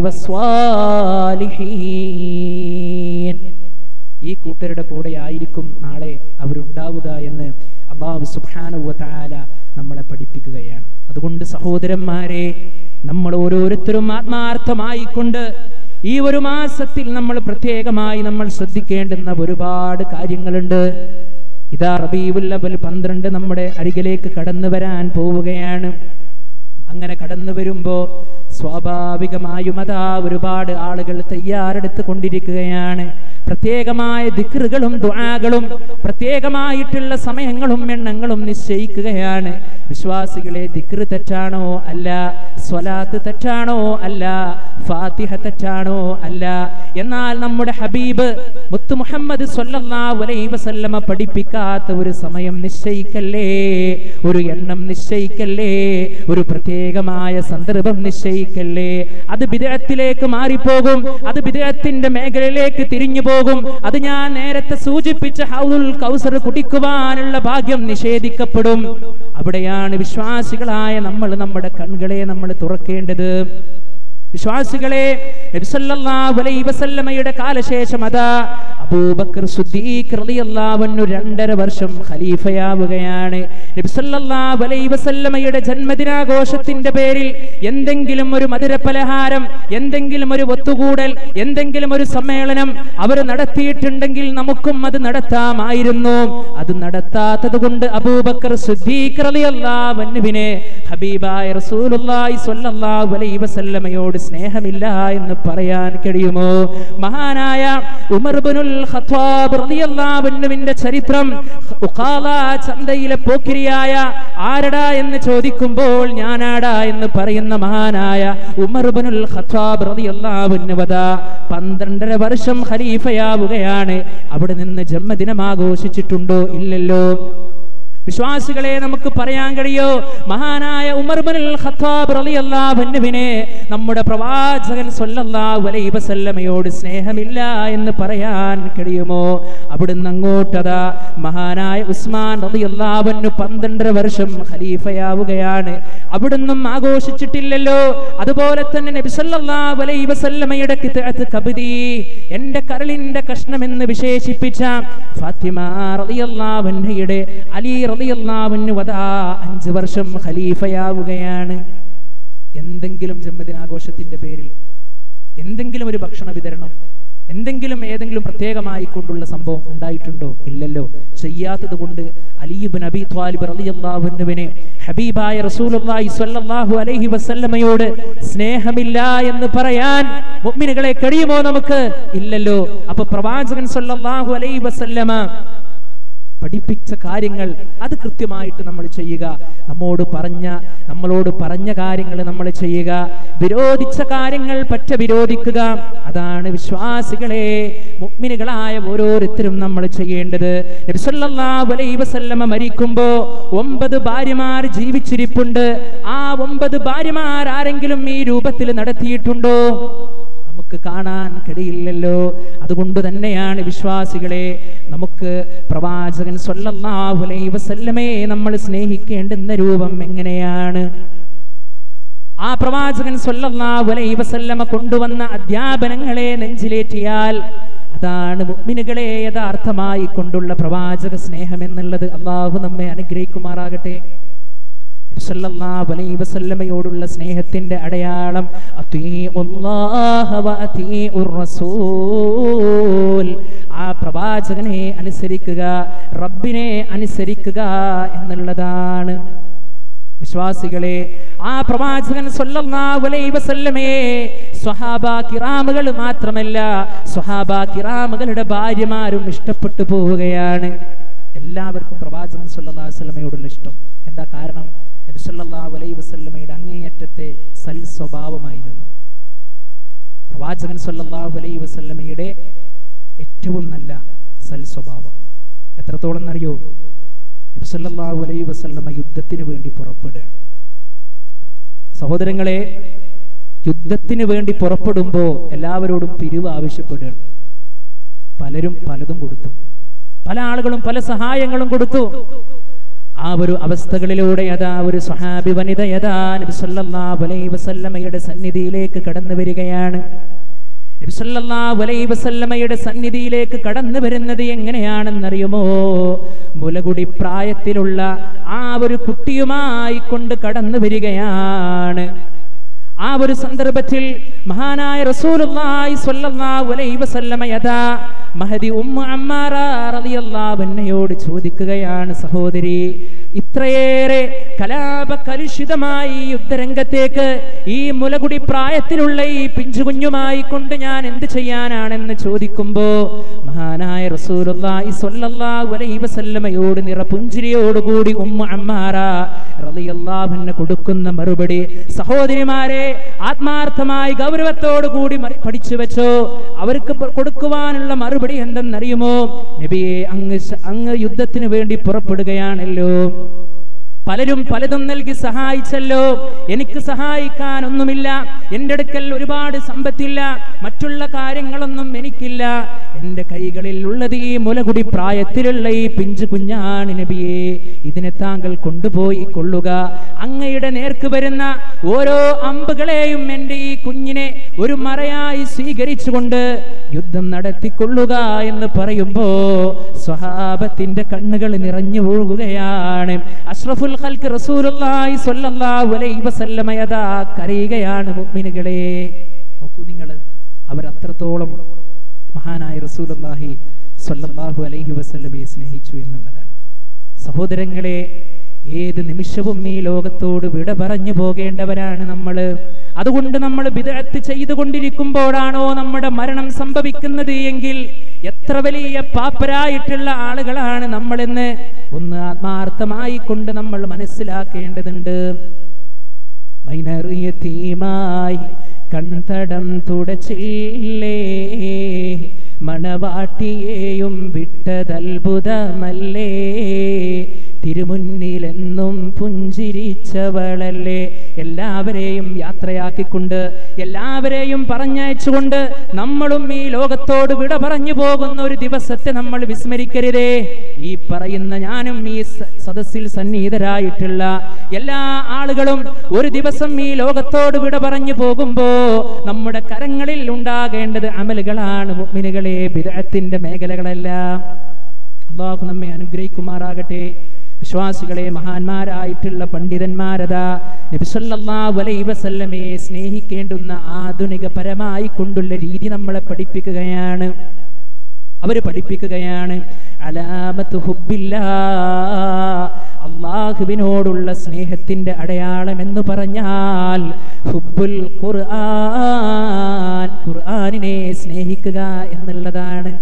വസ്വാലിഹീൻ ഈ കൂട്ടരുടെ കൂടെ ആയിരിക്കും നാളെ അവരുണ്ടാവുക എന്ന് അള്ളാഹു സുബ്ഹാനഹു വ തആല നമ്മളെ പഠിപ്പിക്കുകയാണ് അതുകൊണ്ട് സഹോദരന്മാരെ നമ്മൾ ഓരോരുത്തരും ആത്മാർത്ഥമായിക്കൊണ്ട് ഈ ഒരു മാസത്തിൽ നമ്മൾ പ്രത്യേകമായി നമ്മൾ ശ്രദ്ധിക്കേണ്ടുന്ന ഒരുപാട് കാര്യങ്ങളുണ്ട് ഇതാ റബീവുൽ അവൽ പന്ത്രണ്ട് നമ്മുടെ അരികിലേക്ക് കടന്നു വരാൻ പോവുകയാണ് അങ്ങനെ കടന്നു വരുമ്പോ സ്വാഭാവികമായും അതാ ഒരുപാട് ആളുകൾ തയ്യാറെടുത്ത് കൊണ്ടിരിക്കുകയാണ് പ്രത്യേകമായ ദിക്റുകളും ദുആകളും പ്രത്യേകമായിട്ടുള്ള സമയങ്ങളും എണ്ണങ്ങളും നിശ്ചയിക്കുകയാണ് വിശ്വാസികളെ ദിക്റ് തെറ്റാണോ അല്ല സ്വലാത്ത് തെറ്റാണോ അല്ല ഫാത്തിഹ തെറ്റാണോ അല്ല എന്നാൽ നമ്മുടെ ഹബീബ് മുത്തു മുഹമ്മദ് സ്വല്ലല്ലാഹു അലൈഹി വസല്ലമ പഠിപ്പിക്കാത്ത ഒരു സമയം നിശ്ചയിക്കല്ലേ ഒരു എണ്ണം നിശ്ചയിക്കല്ലേ ഒരു പ്രത്യേകമായ സന്ദർഭം നിശ്ചയിക്കല്ലേ അത് വിദേഹത്തിലേക്ക് മാറിപ്പോകും അത് വിദേഹത്തിന്റെ മേഖലയിലേക്ക് തിരിഞ്ഞു പോകും അത് ഞാൻ നേരത്തെ സൂചിപ്പിച്ച ഹൗദുൽ കൗസർ കുടിക്കുവാനുള്ള ഭാഗ്യം നിഷേധിക്കപ്പെടും അവിടെയാണ് വിശ്വാസികളായ നമ്മൾ നമ്മുടെ കൺകളെ നമ്മൾ തുറക്കേണ്ടത് വിശ്വാസികളെ നബി സല്ലല്ലാഹു അലൈഹി വസല്ലമയുടെ കാലശേഷം അതാ അബൂബക്കർ സിദ്ദീഖ് റളിയല്ലാഹു അൻഹു രണ്ടര വർഷം ഖലീഫയാവുകയാണ് നബി സല്ലല്ലാഹു അലൈഹി വസല്ലമയുടെ ജന്മദിനാഘോഷത്തിന്റെ പേരിൽ എന്തെങ്കിലും ഒരു മധുര പലഹാരം എന്തെങ്കിലും ഒരു ഒത്തുകൂടൽ എന്തെങ്കിലും ഒരു സമ്മേളനം അവർ നടത്തിയിട്ടുണ്ടെങ്കിൽ നമുക്കും അത് നടത്താമായിരുന്നു അത് നടത്താത്തത് കൊണ്ട് അബൂബക്കർ സിദ്ദീഖ് റളിയല്ലാഹു അൻഹുവിനെ ഹബീബായ റസൂലുള്ളാഹി സ്വല്ലല്ലാഹു അലൈഹി വസല്ലമയോട് സ്നേഹമില്ല എന്ന് പറയാൻ കഴിയുമോ മഹാനായ ഉമർ ഇബ്നുൽ ഖത്താബ് റളിയല്ലാഹു അൻഹുവിന്റെ ചരിത്രം ഉഖാല ചന്തയിലെ പോക്കിരിയായ ആരടാ എന്ന് ചോദിക്കുമ്പോൾ ഞാനാടാ എന്ന് പറയുന്ന മഹാനായ ഉമർ ഇബ്നുൽ ഖത്താബ് റളിയല്ലാഹു അൻഹു വദാ പന്ത്രണ്ടര വർഷം ഖലീഫയാവുകയാണ് അവിടെ നിന്ന് ജന്മദിനം ആഘോഷിച്ചിട്ടുണ്ടോ ഇല്ലല്ലോ വിശ്വാസികളെ നമുക്ക് പറയാൻ കഴിയോ മഹാനായ ഉമർ ബിനുൽ ഖത്താബ് റളിയല്ലാഹു അൻഹുവിനെ നമ്മുടെ പ്രവാചകൻ സ്വല്ലല്ലാഹു അലൈഹി വസല്ലമയോട് സ്നേഹമില്ല എന്ന് പറയാൻ കഴിയുമോ അവിടുന്ന് അങ്ങോട്ടതാ മഹാനായ ഉസ്മാൻ റളിയല്ലാഹു അൻഹു പന്ത്രണ്ടര വർഷം ഖലീഫയാവുകയാണ് അവിടുന്നും ആഘോഷിച്ചിട്ടില്ലല്ലോ അതുപോലെ തന്നെ നബി സല്ലല്ലാഹു അലൈഹി വസല്ലമയുടെ കിത്അത്ത് കബദി എന്റെ കരളിന്റെ കഷ്ണം എന്ന് വിശേഷിപ്പിച്ച ഫാത്തിമ റളിയല്ലാഹു അൻഹയുടെ അലി റളിയല്ലാഹു അൻഹു വദാ അഞ്ച് വർഷം ഖലീഫയാവുകയാണ് എന്തെങ്കിലും ജന്മദിനാഘോഷത്തിന്റെ പേരിൽ എന്തെങ്കിലും ഒരു ഭക്ഷണ വിതരണം എന്തെങ്കിലും ഏതെങ്കിലും പ്രത്യേകമായി കൊണ്ടുള്ള സംഭവം ഉണ്ടായിട്ടുണ്ടോ ഇല്ലല്ലോ ചെയ്യാത്തത് കൊണ്ട് അലിയുബിൻ അബി ത്വാലിബ് റളിയല്ലാഹുവിനെ ഹബീബായ റസൂലുള്ളാഹി സ്വല്ലല്ലാഹു അലൈഹി വസല്ലമയോട് സ്നേഹമില്ല എന്ന് പറയാൻ മുഅ്മിനുകളെ കഴിയുമോ നമുക്ക് ഇല്ലല്ലോ അപ്പൊ പ്രവാചകൻ സ്വല്ലല്ലാഹു അലൈഹി വസല്ലമ പഠിപ്പിച്ച കാര്യങ്ങൾ അത് കൃത്യമായിട്ട് നമ്മൾ ചെയ്യുക നമ്മോട് പറഞ്ഞ നമ്മളോട് പറഞ്ഞ കാര്യങ്ങൾ നമ്മൾ ചെയ്യുക വിരോധിച്ച കാര്യങ്ങൾ പറ്റ വിരോധിക്കുക അതാണ് വിശ്വാസികളെ മുഅ്മിനുകളായ ഓരോരുത്തരും നമ്മൾ ചെയ്യേണ്ടത് നബി സല്ലല്ലാഹു അലൈഹി വസല്ലമ മരിക്കുമ്പോ ഒമ്പത് ഭാര്യമാർ ജീവിച്ചിരിപ്പുണ്ട് ആ ഒമ്പത് ഭാര്യമാർ ആരെങ്കിലും ഈ രൂപത്തിൽ നടത്തിയിട്ടുണ്ടോ നമുക്ക് കാണാൻ കഴിയില്ലല്ലോ അതുകൊണ്ട് തന്നെയാണ് വിശ്വാസികളെ നമുക്ക് പ്രവാചകൻ സ്വല്ലല്ലാഹു അലൈഹി വസല്ലമയെ നമ്മൾ സ്നേഹിക്കേണ്ടുന്ന രൂപം എങ്ങനെയാണ് ആ പ്രവാചകൻ സ്വല്ലല്ലാഹു അലൈഹി വസല്ലമ കൊണ്ടുവന്ന അധ്യാപനങ്ങളെ നെഞ്ചിലേറ്റിയാൽ അതാണ് മുഅ്മിനുകളെ യഥാർത്ഥമായി കൊണ്ടുള്ള പ്രവാചക സ്നേഹം എന്നുള്ളത് അള്ളാഹു നമ്മെ അനുഗ്രഹിക്കുമാറാകട്ടെ നബി സല്ലല്ലാഹു അലൈഹി വസല്ലമയോടുള്ള സ്നേഹത്തിന്റെ അടയാളം അത്തീഉല്ലാഹ വ അത്തീഉർ റസൂൽ ആ പ്രവാചകനെ അനുസരിക്കുക റബ്ബിനെ അനുസരിക്കുക എന്നുള്ളതാണ് വിശ്വാസികളെ ആ പ്രവാചകൻ സ്വല്ലല്ലാഹു അലൈഹി വസല്ലമയെ സ്വഹാബ കിറാമുകൾ മാത്രമല്ല സ്വഹാബ കിറാമുകളുടെ ഭാര്യമാരും ഇഷ്ടപ്പെട്ടു പോവുകയാണ് എല്ലാവർക്കും പ്രവാചകൻ സ്വല്ലല്ലാഹു അലൈഹി വസല്ലമയോടുള്ള ഇഷ്ടം എന്താ കാരണം നബി സല്ലല്ലാഹു അലൈഹി വസല്ലമയുടെ അങ്ങേയറ്റത്തെ സൽ സ്വഭാവമായിരുന്നു പ്രവാചകൻ സ്വല്ലല്ലാഹു അലൈഹി വസല്ലമയുടെ ഏറ്റവും നല്ല സൽ സ്വഭാവം എത്രത്തോളം എന്നറിയോ നബി സല്ലല്ലാഹു അലൈഹി വസല്ലമ യുദ്ധത്തിന് വേണ്ടി പുറപ്പെടുകയാണ് സഹോദരങ്ങളെ യുദ്ധത്തിന് വേണ്ടി പുറപ്പെടുമ്പോൾ എല്ലാവരോടും പിരിവ് ആവശ്യപ്പെടുകയാണ് പലരും പലതും കൊടുത്തു പല ആളുകളും പല സഹായങ്ങളും കൊടുത്തു ആ ഒരു അവസ്ഥകളിലൂടെ അതാ ഒരു സ്വഹാബി വനിത യഥാ നബി സല്ലല്ലാഹു അലൈഹി വസല്ലമയുടെ സന്നിധിയിലേക്ക് കടന്നു വരികയാണ് നബി സല്ലല്ലാഹു അലൈഹി വസല്ലമയുടെ സന്നിധിയിലേക്ക് കടന്നു വരുന്നത് എങ്ങനെയാണെന്നറിയുമോ മുലകുടി പ്രായത്തിലുള്ള ആ ഒരു കുട്ടിയുമായി കൊണ്ട് കടന്നു വരികയാണ് ആ ഒരു സന്ദർഭത്തിൽ മഹാനായ റസൂലുള്ളാഹി സ്വല്ലല്ലാഹു അലൈഹി വസല്ലമ യഥാ മഹദി ഉമ്മ അമ്മാറ റളിയല്ലാഹു അൻഹയോട് ചോദിക്കുകയാണ് സഹോദരി ഇത്രയേറെ കലാപ കലുഷിതമായി ഈ യുദ്ധരംഗത്തേക്ക് ഈ മുലകുടി പ്രായത്തിലുള്ള ഈ പിഞ്ചു കുഞ്ഞുമായി കൊണ്ട് ഞാൻ എന്ത് ചെയ്യാനാണെന്ന് ചോദിക്കുമ്പോ മഹാനായ റസൂലുള്ളാഹി സ്വല്ലല്ലാഹു അലൈഹി വസല്ലമയോട് നിറപുഞ്ചിരിയോടുകൂടി ഉമ്മ അമ്മാറ റളിയല്ലാഹു അൻഹ കൊടുക്കുന്ന മറുപടി സഹോദരിമാരെ ആത്മാർത്ഥമായി ഗൗരവത്തോടു കൂടി മറി- പഠിച്ചു വെച്ചോ അവർക്ക് പ- കൊടുക്കുവാനുള്ള മറുപടി എന്തെന്നറിയുമോ നബിയെ അങ്ങ് ശ- അങ്ങ് യുദ്ധത്തിന് വേണ്ടി പുറപ്പെടുകയാണല്ലോ പലരും പലതും നൽകി സഹായിച്ചല്ലോ എനിക്ക് സഹായിക്കാൻ ഒന്നുമില്ല എൻ്റെ അടുക്കൽ ഒരുപാട് സമ്പത്തില്ല മറ്റുള്ള കാര്യങ്ങളൊന്നും എനിക്കില്ല എൻ്റെ കൈകളിൽ ഉള്ളത് ഈ മുലകുടി പ്രായത്തിലുള്ള ഈ പിഞ്ചു കുഞ്ഞാണ് നബിയെ ഇതിനെ താങ്കൾ കൊണ്ടുപോയി കൊള്ളുക അങ്ങയുടെ നേർക്ക് വരുന്ന ഓരോ അമ്പുകളെയും എൻ്റെ ഈ കുഞ്ഞിനെ ഒരു മറയായി സ്വീകരിച്ചുകൊണ്ട് യുദ്ധം നടത്തിക്കൊള്ളുക എന്ന് പറയുമ്പോ സ്വഹാബത്തിന്റെ കണ്ണുകൾ നിറഞ്ഞു ഒഴുകുകയാണ് അഷ്റഫുൽ ഖൽക്ക് റസൂലുള്ളാഹി സ്വല്ലല്ലാഹു അലൈഹി വസല്ലമ യദാ കരയുകയാണ് മുഅ്മിനുകളെ നോക്കൂ നിങ്ങൾ അവർ അത്രത്തോളം മഹാനായ റസൂലുള്ളാഹി സ്വല്ലല്ലാഹു അലൈഹി വസല്ലമയെ സ്നേഹിച്ചു എന്നുള്ളതാണ് സഹോദരങ്ങളെ ഏത് നിമിഷവും ഈ ലോകത്തോട് വിട പറഞ്ഞു പോകേണ്ടവരാണ് നമ്മൾ അതുകൊണ്ട് നമ്മൾ വിദഗ്ധ ചെയ്തുകൊണ്ടിരിക്കുമ്പോഴാണോ നമ്മുടെ മരണം സംഭവിക്കുന്നത് എങ്കിൽ എത്ര വലിയ പാപ്പരായിട്ടുള്ള ആളുകളാണ് നമ്മളെന്ന് ഒന്ന് ആത്മാർത്ഥമായി കൊണ്ട് നമ്മൾ മനസ്സിലാക്കേണ്ടതുണ്ട് മൈനറിയത്തീമായി കൺതടം തുടച്ചില്ലേ മണവാട്ടിയെയും വിട്ടതത്ഭുതമല്ലേ തിരുമുന്നിലെന്നും പുഞ്ചിരിച്ചവളല്ലേ എല്ലാവരെയും യാത്രയാക്കിക്കൊണ്ട് എല്ലാവരെയും പറഞ്ഞയച്ചുകൊണ്ട് നമ്മളും ഈ ലോകത്തോട് വിട പറഞ്ഞു പോകുന്ന ഒരു ദിവസത്തെ നമ്മൾ വിസ്മരിക്കരുതേ ഈ പറയുന്ന ഞാനും ഈ സ- സദസ്സിൽ സന്നിഹിതരായിട്ടുള്ള എല്ലാ ആളുകളും ഒരു ദിവസം ഈ ലോകത്തോട് വിട പറഞ്ഞു പോകുമ്പോ നമ്മുടെ കരങ്ങളിൽ ഉണ്ടാകേണ്ടത് അമലുകളാണ് മുഅ്മിനുകളെ ബിദഅത്തിന്റെ മേഖലകളെല്ലാം അള്ളാഹു നമ്മെ അനുഗ്രഹിക്കുമാറാകട്ടെ വിശ്വാസികളെ മഹാന്മാരായിട്ടുള്ള പണ്ഡിതന്മാരതാ നബിസല്ലാഹു അലൈഹി വസല്ലമയെ സ്നേഹിക്കേണ്ടുന്ന ആധുനിക പരമായി കൊണ്ടുള്ള രീതി നമ്മളെ പഠിപ്പിക്കുകയാണ് അവര് പഠിപ്പിക്കുകയാണ് അലാമത്ത് ഹുബില്ല അള്ളാഹുവിനോടുള്ള സ്നേഹത്തിന്റെ അടയാളം എന്ന് പറഞ്ഞാൽ ഹുബുൽ ഖുർആൻ ഖുർആനിനെ സ്നേഹിക്കുക എന്നുള്ളതാണ്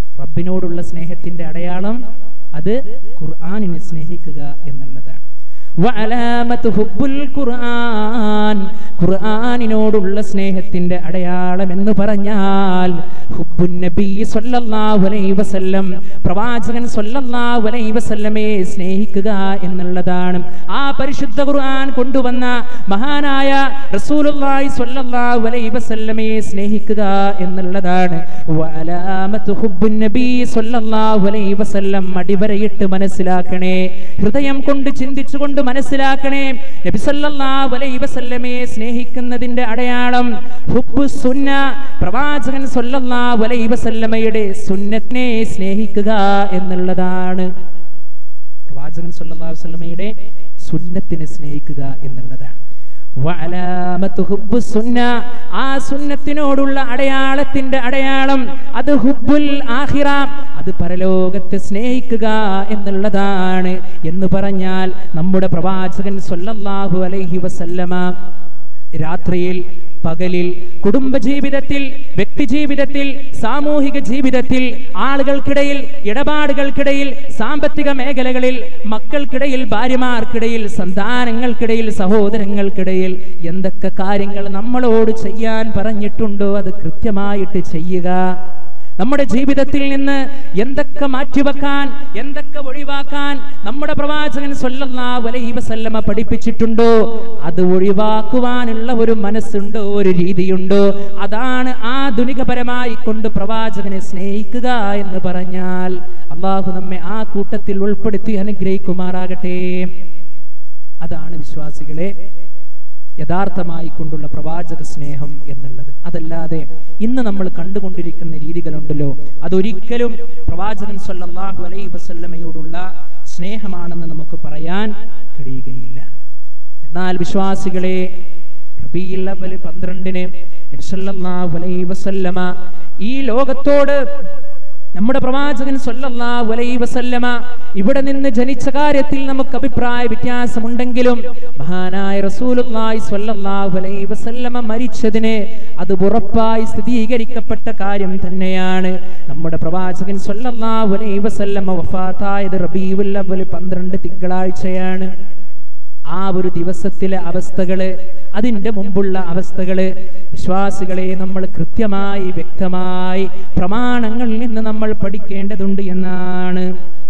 റബ്ബിനോടുള്ള സ്നേഹത്തിന്റെ അടയാളം അത് ഖുർആനിനെ സ്നേഹിക്കുക എന്നുള്ളതാണ് വഅലാമത്ത് ഹുബ്ബുൽ ഖുർആൻ ഖുർആനിനോടുള്ള സ്നേഹത്തിന്റെ അടയാളം എന്ന് പറഞ്ഞാൽ ഹുബ്ബുൻ നബി സ്വല്ലല്ലാഹു അലൈഹി വസല്ലം പ്രവാചകൻ സ്വല്ലല്ലാഹു അലൈഹി വസല്ലമയെ സ്നേഹിക്കുക എന്നുള്ളതാണ് ആ പരിശുദ്ധ ഖുർആൻ കൊണ്ടുവന്ന മഹാനായ റസൂലുള്ളാഹി സ്വല്ലല്ലാഹു അലൈഹി വസല്ലമയെ സ്നേഹിക്കുക എന്നുള്ളതാണ് വഅലാമത്ത് ഹുബ്ബുൻ നബി സ്വല്ലല്ലാഹു അലൈഹി വസല്ലം അടിവരയിട്ട് മനസ്സിലാക്കണേ ഹൃദയം കൊണ്ട് ചിന്തിച്ചുകൊണ്ട് മനസ്സിലാക്കണേ നബി സല്ലല്ലാഹു അലൈഹി വസല്ലമയെ സ്നേഹിക്കുന്നതിന്റെ അടയാളം ഹുബ്ബു സുന്ന പ്രവാചകൻ സല്ലല്ലാഹു അലൈഹി വസല്ലമയുടെ സുന്നത്തിനെ സ്നേഹിക്കുക എന്നുള്ളതാണ് പ്രവാചകൻ സല്ലല്ലാഹു അലൈഹി വസല്ലമയുടെ സുന്നത്തിനെ സ്നേഹിക്കുക എന്നുള്ളതാണ് വഅലാമത്ത് ഹുബ്ബു സുന്ന ആ സുന്നത്തിനോടുള്ള അടയാളത്തിന്റെ അടയാളം അത് ഹുബ്ബുൽ ആഖിറ അത് പരലോകത്തെ സ്നേഹിക്കുക എന്നുള്ളതാണ് എന്ന് പറഞ്ഞാൽ നമ്മുടെ പ്രവാചകൻ സല്ലല്ലാഹു അലൈഹി വസല്ലമ രാത്രിയിൽ പകലിൽ കുടുംബജീവിതത്തിൽ വ്യക്തിജീവിതത്തിൽ സാമൂഹിക ജീവിതത്തിൽ ആളുകൾക്കിടയിൽ ഇടപാടുകൾക്കിടയിൽ സാമ്പത്തിക മേഖലകളിൽ മക്കൾക്കിടയിൽ ഭാര്യമാർക്കിടയിൽ സന്താനങ്ങൾക്കിടയിൽ സഹോദരങ്ങൾക്കിടയിൽ എന്തൊക്കെ കാര്യങ്ങൾ നമ്മളോട് ചെയ്യാൻ പറഞ്ഞിട്ടുണ്ടോ അത് കൃത്യമായിട്ട് ചെയ്യുക നമ്മുടെ ജീവിതത്തിൽ നിന്ന് എന്തൊക്കെ മാറ്റിവെക്കാൻ എന്തൊക്കെ ഒഴിവാക്കാൻ നമ്മുടെ പ്രവാചകൻ സല്ലല്ലാഹു അലൈഹി വസല്ലമ പഠിപ്പിച്ചിട്ടുണ്ടോ അത് ഒഴിവാക്കുവാനുള്ള ഒരു മനസ്സുണ്ടോ ഒരു രീതിയുണ്ടോ അതാണ് ആധുനികപരമായി കൊണ്ട് പ്രവാചകനെ സ്നേഹിക്കുക എന്ന് പറഞ്ഞാൽ അള്ളാഹു നമ്മെ ആ കൂട്ടത്തിൽ ഉൾപ്പെടുത്തി അനുഗ്രഹിക്കുമാറാകട്ടെ അതാണ് വിശ്വാസികളെ യഥാർത്ഥമായി കൊണ്ടുള്ള പ്രവാചക സ്നേഹം എന്നുള്ളത് അതല്ലാതെ ഇന്ന് നമ്മൾ കണ്ടുകൊണ്ടിരിക്കുന്ന രീതികളുണ്ടല്ലോ അതൊരിക്കലും പ്രവാചകൻ സല്ലല്ലാഹു അലൈഹി വസല്ലമയോടുള്ള സ്നേഹമാണെന്ന് നമുക്ക് പറയാൻ കഴിയുകയില്ല എന്നാൽ വിശ്വാസികളെ റബീഉൽ അവ്വൽ പന്ത്രണ്ടിന് നബി സല്ലല്ലാഹു അലൈഹി വസല്ലമ ഈ ലോകത്തോട് നമ്മുടെ പ്രവാചകൻ സല്ലല്ലാഹു അലൈഹി വസല്ലമ ഇവിടെ നിന്ന് ജനിച്ച കാര്യത്തിൽ നമുക്ക് അഭിപ്രായ വ്യത്യാസമുണ്ടെങ്കിലും മഹാനായ റസൂലുള്ളാഹി സ്വല്ലല്ലാഹു അലൈഹി വസല്ലമ മരിച്ചതിന് അത് ഉറപ്പായി സ്ഥിരീകരിക്കപ്പെട്ട കാര്യം തന്നെയാണ് നമ്മുടെ പ്രവാചകൻ സല്ലല്ലാഹു അലൈഹി വസല്ലമ വഫാത്തായത് റബീഉൽ അവ്വൽ 12 തിങ്കളാഴ്ചയാണ് ആ ഒരു ദിവസത്തിലെ അവസ്ഥകള് അതിന്റെ മുമ്പുള്ള അവസ്ഥകള് വിശ്വാസികളെ നമ്മൾ കൃത്യമായി വ്യക്തമായി പ്രമാണങ്ങളിൽ നിന്ന് നമ്മൾ പഠിക്കേണ്ടതുണ്ട് എന്നാണ്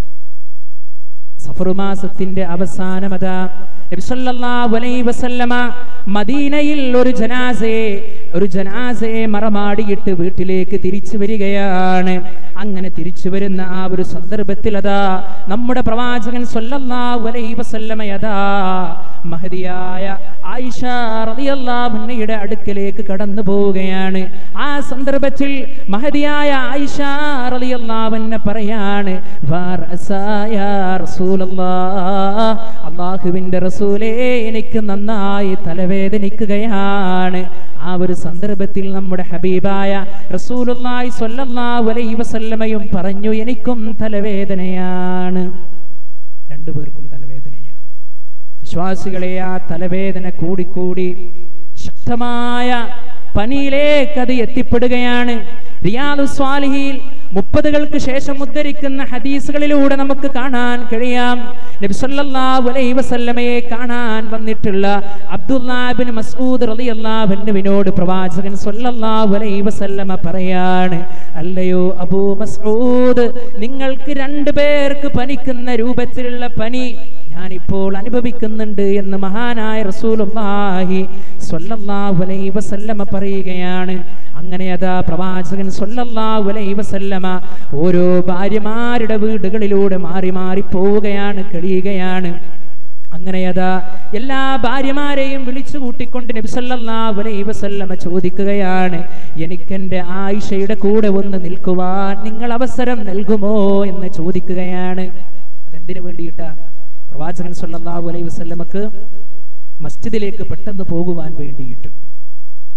സഫർ മാസത്തിന്റെ അവസാനമതാ നബി സല്ലല്ലാഹു അലൈഹി വസല്ലമ മദീനയിൽ ഒരു ജനാസയെ ഒരു ജനാസയെ മറമാടിയിട്ട് വീട്ടിലേക്ക് തിരിച്ചു വരികയാണ് അങ്ങനെ തിരിച്ചു വരുന്ന ആ ഒരു സന്ദർഭത്തിൽ അതാ നമ്മുടെ പ്രവാചകൻ സല്ലല്ലാഹു അലൈഹി വസല്ലമ അതാ മഹദിയായ ആയിഷ റളിയല്ലാഹു അൻഹയുടെ അടുക്കലേക്ക് കടന്നു പോവുകയാണ് ആ സന്ദർഭത്തിൽ മഹദിയായ ആയിഷ റളിയല്ലാഹു അൻഹ പറയാണ് "വറസായ റസൂലല്ലാഹ് അള്ളാഹുവിന്റെ റസൂലേ എനിക്ക് നന്നായി തലവേദനിക്കുകയാണ് ആ ഒരു സന്ദർഭത്തിൽ നമ്മുടെ ഹബീബായ റസൂലുള്ളാഹി സ്വല്ലല്ലാഹു അലൈഹി വസല്ലമയും പറഞ്ഞു എനിക്കും തലവേദനയാണ് രണ്ടുപേർക്കും തലവേദനയാണ് വിശ്വാസികളെ ആ തലവേദന കൂടിക്കൂടി ശക്തമായ പനിയിലേക്ക് അത് എത്തിപ്പെടുകയാണ് റിയാദു സ്വാലിഹിയിൽ മുപ്പതുകൾക്ക് ശേഷം ഉദ്ധരിക്കുന്ന ഹദീസുകളിലൂടെ നമുക്ക് കാണാൻ കഴിയാം നബി സല്ലല്ലാഹു അലൈഹി വസല്ലമയെ കാണാൻ വന്നിട്ടുള്ള അബ്ദുല്ലാഹിബ്ൻ മസ്ഊദ് റളിയല്ലാഹു അൻഹുവിനോട് പ്രവാചകൻ സല്ലല്ലാഹു അലൈഹി വസല്ലമ പറയാണ് അല്ലയോ അബൂ മസ്ഊദ് നിങ്ങൾക്ക് രണ്ടു പേർക്ക് പനിക്കുന്ന രൂപത്തിലുള്ള പനി ഞാനിപ്പോൾ അനുഭവിക്കുന്നുണ്ട് എന്ന് മഹാനായ റസൂലുള്ളാഹി സ്വല്ലല്ലാഹു അലൈഹി വസല്ലമ പറയുകയാണ് അങ്ങനെ അതാ പ്രവാചകൻ സ്വല്ലല്ലാഹു അലൈഹി വസല്ലമ ഓരോ ഭാര്യമാരുടെ വീടുകളിലൂടെ മാറി മാറി പോവുകയാണ് കഴിയുകയാണ് അങ്ങനെ അതാ എല്ലാ ഭാര്യമാരെയും വിളിച്ചു കൂട്ടിക്കൊണ്ട് നബി സല്ലല്ലാഹു അലൈഹി വസല്ലമ ചോദിക്കുകയാണ് എനിക്കെന്റെ ആയിഷയുടെ കൂടെ ഒന്ന് നിൽക്കുവാൻ നിങ്ങൾ അവസരം നൽകുമോ എന്ന് ചോദിക്കുകയാണ് അതെന്തിനു വേണ്ടിയിട്ടാ പ്രവാചകൻ സല്ലല്ലാഹു അലൈഹി വസല്ലമക്ക് മസ്ജിദിലേക്ക് പെട്ടെന്ന് പോകുവാൻ വേണ്ടിയിട്ട്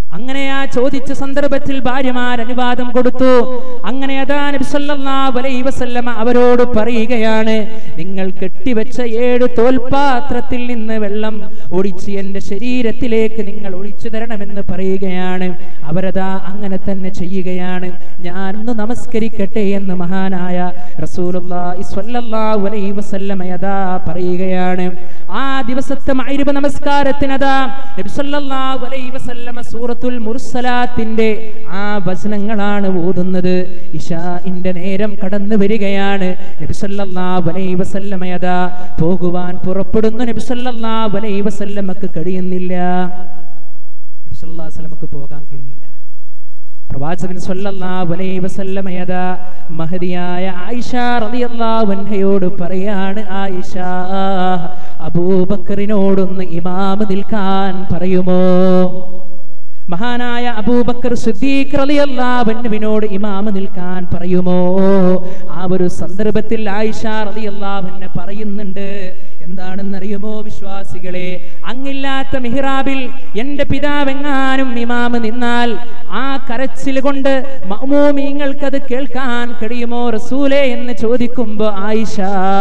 അങ്ങനെ ആ ചോദിച്ച സന്ദർഭത്തിൽ ഭാര്യമാർ അനുവാദം കൊടുത്തു അങ്ങനെ അതാ നബി സല്ലല്ലാഹു അലൈഹി വസല്ലമ അവരോട് പറയുകയാണ് നിങ്ങൾ കെട്ടിവെച്ച ഏഴ് തോൽപാത്രത്തിൽ നിന്ന് വെള്ളം ഒഴിച്ച് എൻ്റെ ശരീരത്തിലേക്ക് നിങ്ങൾ ഒഴിച്ചു തരണമെന്ന് പറയുകയാണ് അവരതാ അങ്ങനെ തന്നെ ചെയ്യുകയാണ് ഞാൻ ഒന്ന് നമസ്കരിക്കട്ടെ എന്ന് മഹാനായ റസൂലുള്ളാഹി സ്വല്ലല്ലാഹു അലൈഹി വസല്ലമ അതാ പറയുകയാണ് ആ ദിവസത്തെ മഗ്രിബ് നമസ്കാരത്തിനതാ നബി സല്ലല്ലാഹു അലൈഹി വസല്ലമ സൂറത്തുൽ മുർസലാത്തിന്റെ ആ വചനങ്ങളാണ് ഓതുന്നത് ഇശാഇന്റെ നേരം കടന്നു വരികയാണ് നബി സല്ലല്ലാഹു അലൈഹി വസല്ലമ അതാ പോകുവാൻ പുറപ്പെടുന്നു നബി സല്ലല്ലാഹു അലൈഹി വസല്ലമക്ക് കഴിയുന്നില്ല നബി സല്ലല്ലാഹു അലൈഹി വസല്ലമക്ക് പോകാൻ കഴിയുന്നില്ല പ്രവാചകൻ സല്ലല്ലാഹു അലൈഹി വസല്ലമയത മഹദിയായ ആയിഷ റളിയല്ലാഹു അൻഹയോട് പറയാണ് ആയിഷ അബൂബക്കറിനോടൊന്ന് ഇമാമ് നിൽക്കാൻ പറയുമോ മഹാനായ അബൂബക്കർ സിദ്ദീഖ് റളിയല്ലാഹു അൻഹുവിനോട് ഇമാമ് നിൽക്കാൻ പറയുമോ ആ ഒരു സന്ദർഭത്തിൽ ആയിഷ റളിയല്ലാഹു അൻഹ പറയുന്നുണ്ട് എന്താണെന്നറിയുമോ വിശ്വാസികളെ അങ്ങില്ലാത്ത മിഹ്റാബിൽ എന്റെ പിതാവെങ്ങാനും ഇമാമ് നിന്നാൽ ആ കരച്ചിൽ കൊണ്ട് മഅ്മൂമീങ്ങൾക്കത് കേൾക്കാൻ കഴിയുമോ റസൂലേ എന്ന് ചോദിക്കുമ്പോ ആയിഷ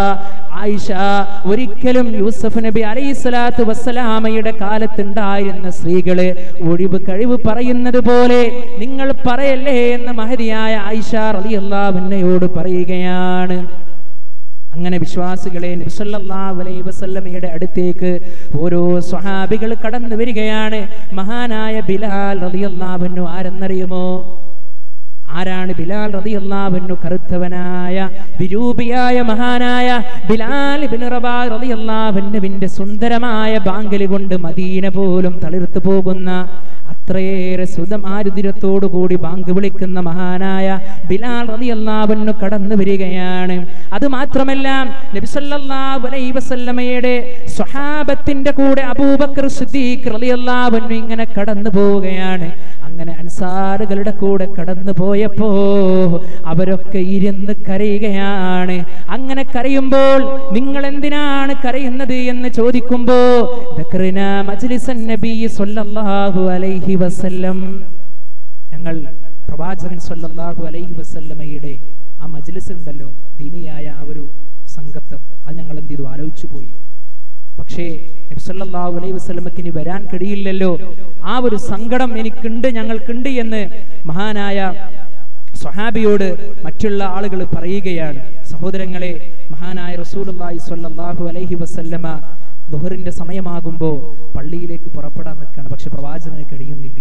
ആയിഷ ഒരിക്കലും യൂസഫ് നബി അലൈഹി സ്വലാത്തു വസ്സലാമയുടെ കാലത്തുണ്ടായിരുന്ന സ്ത്രീകള് ഒഴിവ് കഴിവ് പറയുന്നത് പോലെ നിങ്ങൾ പറയല്ലേ എന്ന് മഹതിയായ ആയിഷ റളിയല്ലാഹു പറയുകയാണ് അങ്ങനെ വിശ്വാസികളെ നബിസല്ലല്ലാഹു അലൈഹി വസല്ലമയുടെ അടുത്തേക്ക് ഓരോ സ്വഹാബികൾ കടന്നു വരികയാണ് മഹാനായ ബിലാൽ റളിയല്ലാഹു അൻഹു ആരെന്നറിയുമോ ആരാണ് ബിലാൽ റളിയല്ലാഹു കറുത്തവനായ വിരൂപിയായ മഹാനായ ബിലാൽ ഇബ്നു റബാഹ് റളിയല്ലാഹു അൻഹുവിന്റെ സുന്ദരമായ ബാങ്കലി കൊണ്ട് മദീന പോലും തളിർത്തു പോകുന്ന അത്രയേറെ സുതമാരുതിരത്തോടു കൂടി ബാങ്ക് വിളിക്കുന്ന മഹാനായ ബിലാൽ റളിയല്ലാഹു അൻഹു കടന്നു വരികയാണ് അത് മാത്രമല്ല നബി സല്ലല്ലാഹു അലൈഹി വസല്ലമയുടെ സ്വഹാബത്തിന്റെ കൂടെ അബൂബക്കർ സിദ്ദീഖ് റളിയല്ലാഹു അൻഹു ഇങ്ങനെ കടന്നു പോവുകയാണ് അങ്ങനെ അൻസാറുകളുടെ കൂടെ കടന്നു പോയപ്പോ അവരൊക്കെ ഇരുന്ന് കരയുകയാണ് അങ്ങനെ കരയുമ്പോൾ നിങ്ങൾ എന്തിനാണ് കരയുന്നത് എന്ന് ചോദിക്കുമ്പോ ദക്റിന മജ്ലിസൻ നബി സ്വല്ലല്ലാഹു അലൈഹി വസല്ലം ഞങ്ങൾ പ്രവാചകൻ സ്വല്ലല്ലാഹു അലൈഹി വസല്ലമയുടെ ആ മജ്ലിസ് ഉണ്ടല്ലോ ദീനിയായ ആ ഒരു സംഘത്തെ അത് ഞങ്ങൾ എന്ത് ചെയ്തു ആലോചിച്ചു പോയി പക്ഷേ നബ്സല്ലാഹു അലൈഹി വസ്ലമക്ക് ഇനി വരാൻ കഴിയില്ലല്ലോ ആ ഒരു സങ്കടം എനിക്കുണ്ട് ഞങ്ങൾക്കുണ്ട് എന്ന് മഹാനായ സ്വഹാബിയോട് മറ്റുള്ള ആളുകൾ പറയുകയാണ് സഹോദരങ്ങളെ മഹാനായ റസൂലുള്ളാഹി സ്വല്ലല്ലാഹു അലൈഹി വസല്ലമ ദുഹറിന്റെ സമയമാകുമ്പോൾ പള്ളിയിലേക്ക് പുറപ്പെടാൻ നിൽക്കുകയാണ് പക്ഷെ പ്രവാചകന് കഴിയുന്നില്ല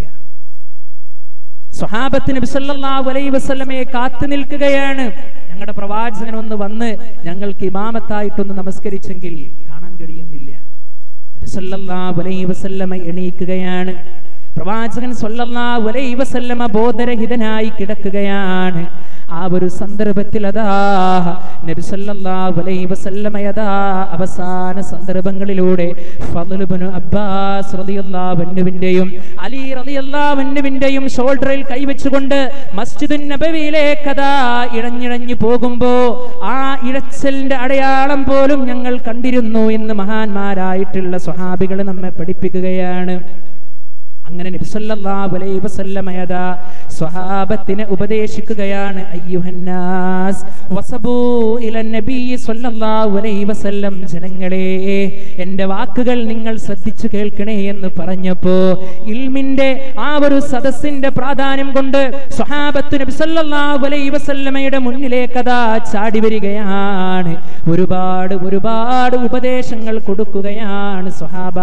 സ്വഹാബത്ത് നബി സല്ലല്ലാഹു അലൈഹി വസല്ലമയെ കാത്തു നിൽക്കുകയാണ് ഞങ്ങളുടെ പ്രവാചകൻ ഒന്ന് വന്ന് ഞങ്ങൾക്ക് ഇമാമത്തായിട്ടൊന്ന് നമസ്കരിച്ചെങ്കിൽ കാണാൻ കഴിയുന്നില്ല നബി സല്ലല്ലാഹു അലൈഹി വസല്ലമ എണീക്കുകയാണ് പ്രവാചകൻ സല്ലല്ലാഹു അലൈഹി വസല്ലമ ബോധരഹിതനായി കിടക്കുകയാണ് ആ ഒരു സന്ദർഭത്തിൽ അതാ നബി സല്ലല്ലാഹു അലൈഹി വസല്ലമ അതാ അവസാന സന്ദർഭങ്ങളിലൂടെ ഫضل ഇബ്നു അബ്ബാസ് റളിയല്ലാഹു അൻഹുവിന്റെയും അലി റളിയല്ലാഹു അൻഹുവിന്റെയും ഷോൾഡറിൽ കൈവച്ചുകൊണ്ട് മസ്ജിദുൻ നബവിയിലേക്ക് അതാ ഇഴഞ്ഞിഴഞ്ഞു പോകുമ്പോ ആ ഇഴച്ചലിന്റെ അടയാളം പോലും ഞങ്ങൾ കണ്ടിരുന്നു എന്ന് മഹാന്മാരായിട്ടുള്ള സ്വഹാബികൾ നമ്മെ പഠിപ്പിക്കുകയാണ് അങ്ങനെ നബി സല്ലല്ലാഹു അലൈഹി വസല്ലമയദാ സ്വഹാബത്തിനെ ഉപദേശിക്കുകയാണ് അയ്യുഹന്നാസ് വസബൂ ഇല നബി സല്ലല്ലാഹു അലൈഹി വസല്ലം ജനങ്ങളെ എൻ്റെ വാക്കുകൾ നിങ്ങൾ ശ്രദ്ധിച്ചു കേൾക്കണേ എന്ന് പറഞ്ഞപ്പോ ഇൽമിന്റെ ആ ഒരു സദസ്സിന്റെ പ്രാധാന്യം കൊണ്ട് സ്വഹാബത്ത് നബി സല്ലല്ലാഹു അലൈഹി വസല്ലമയുടെ മുന്നിലേക്ക് അതാ ചാടി വരികയാണ് ഒരുപാട് ഒരുപാട് ഉപദേശങ്ങൾ കൊടുക്കുകയാണ് സ്വഹാബ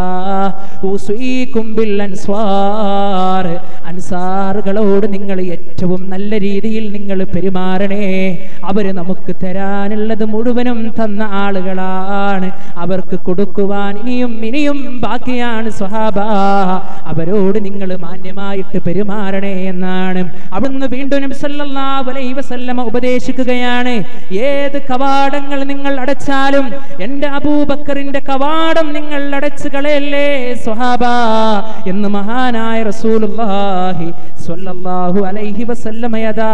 ഊസീകും ബിൽ അൻസ്വാർ അൻസാറുകളോട് നിങ്ങൾ ഏറ്റവും നല്ല രീതിയിൽ നിങ്ങൾ പെരുമാറണേ അവര് നമുക്ക് തരാനുള്ളത് മുഴുവനും തന്ന ആളുകളാണ് അവർക്ക് കൊടുക്കുവാൻ ഇനിയും ഇനിയും ബാക്കിയാണ് സ്വഹാബ അവരോട് നിങ്ങൾ മാന്യമായിട്ട് പെരുമാറണേ എന്നാണ് അവിടുന്ന് വീണ്ടും നബി സല്ലല്ലാഹു അലൈഹി വസല്ലമ ഉപദേശിക്കുകയാണ് ഏത് കവാടങ്ങൾ നിങ്ങൾ അടച്ചാലും എൻ്റെ അബൂബക്കറിന്റെ കവാടം നിങ്ങൾ അടച്ചു കളയല്ലേ സ്വഹാബ എന്ന് മഹാനായ റസൂലുള്ളാഹി സ്വല്ലല്ലാഹു അലൈഹി വസല്ലമയദാ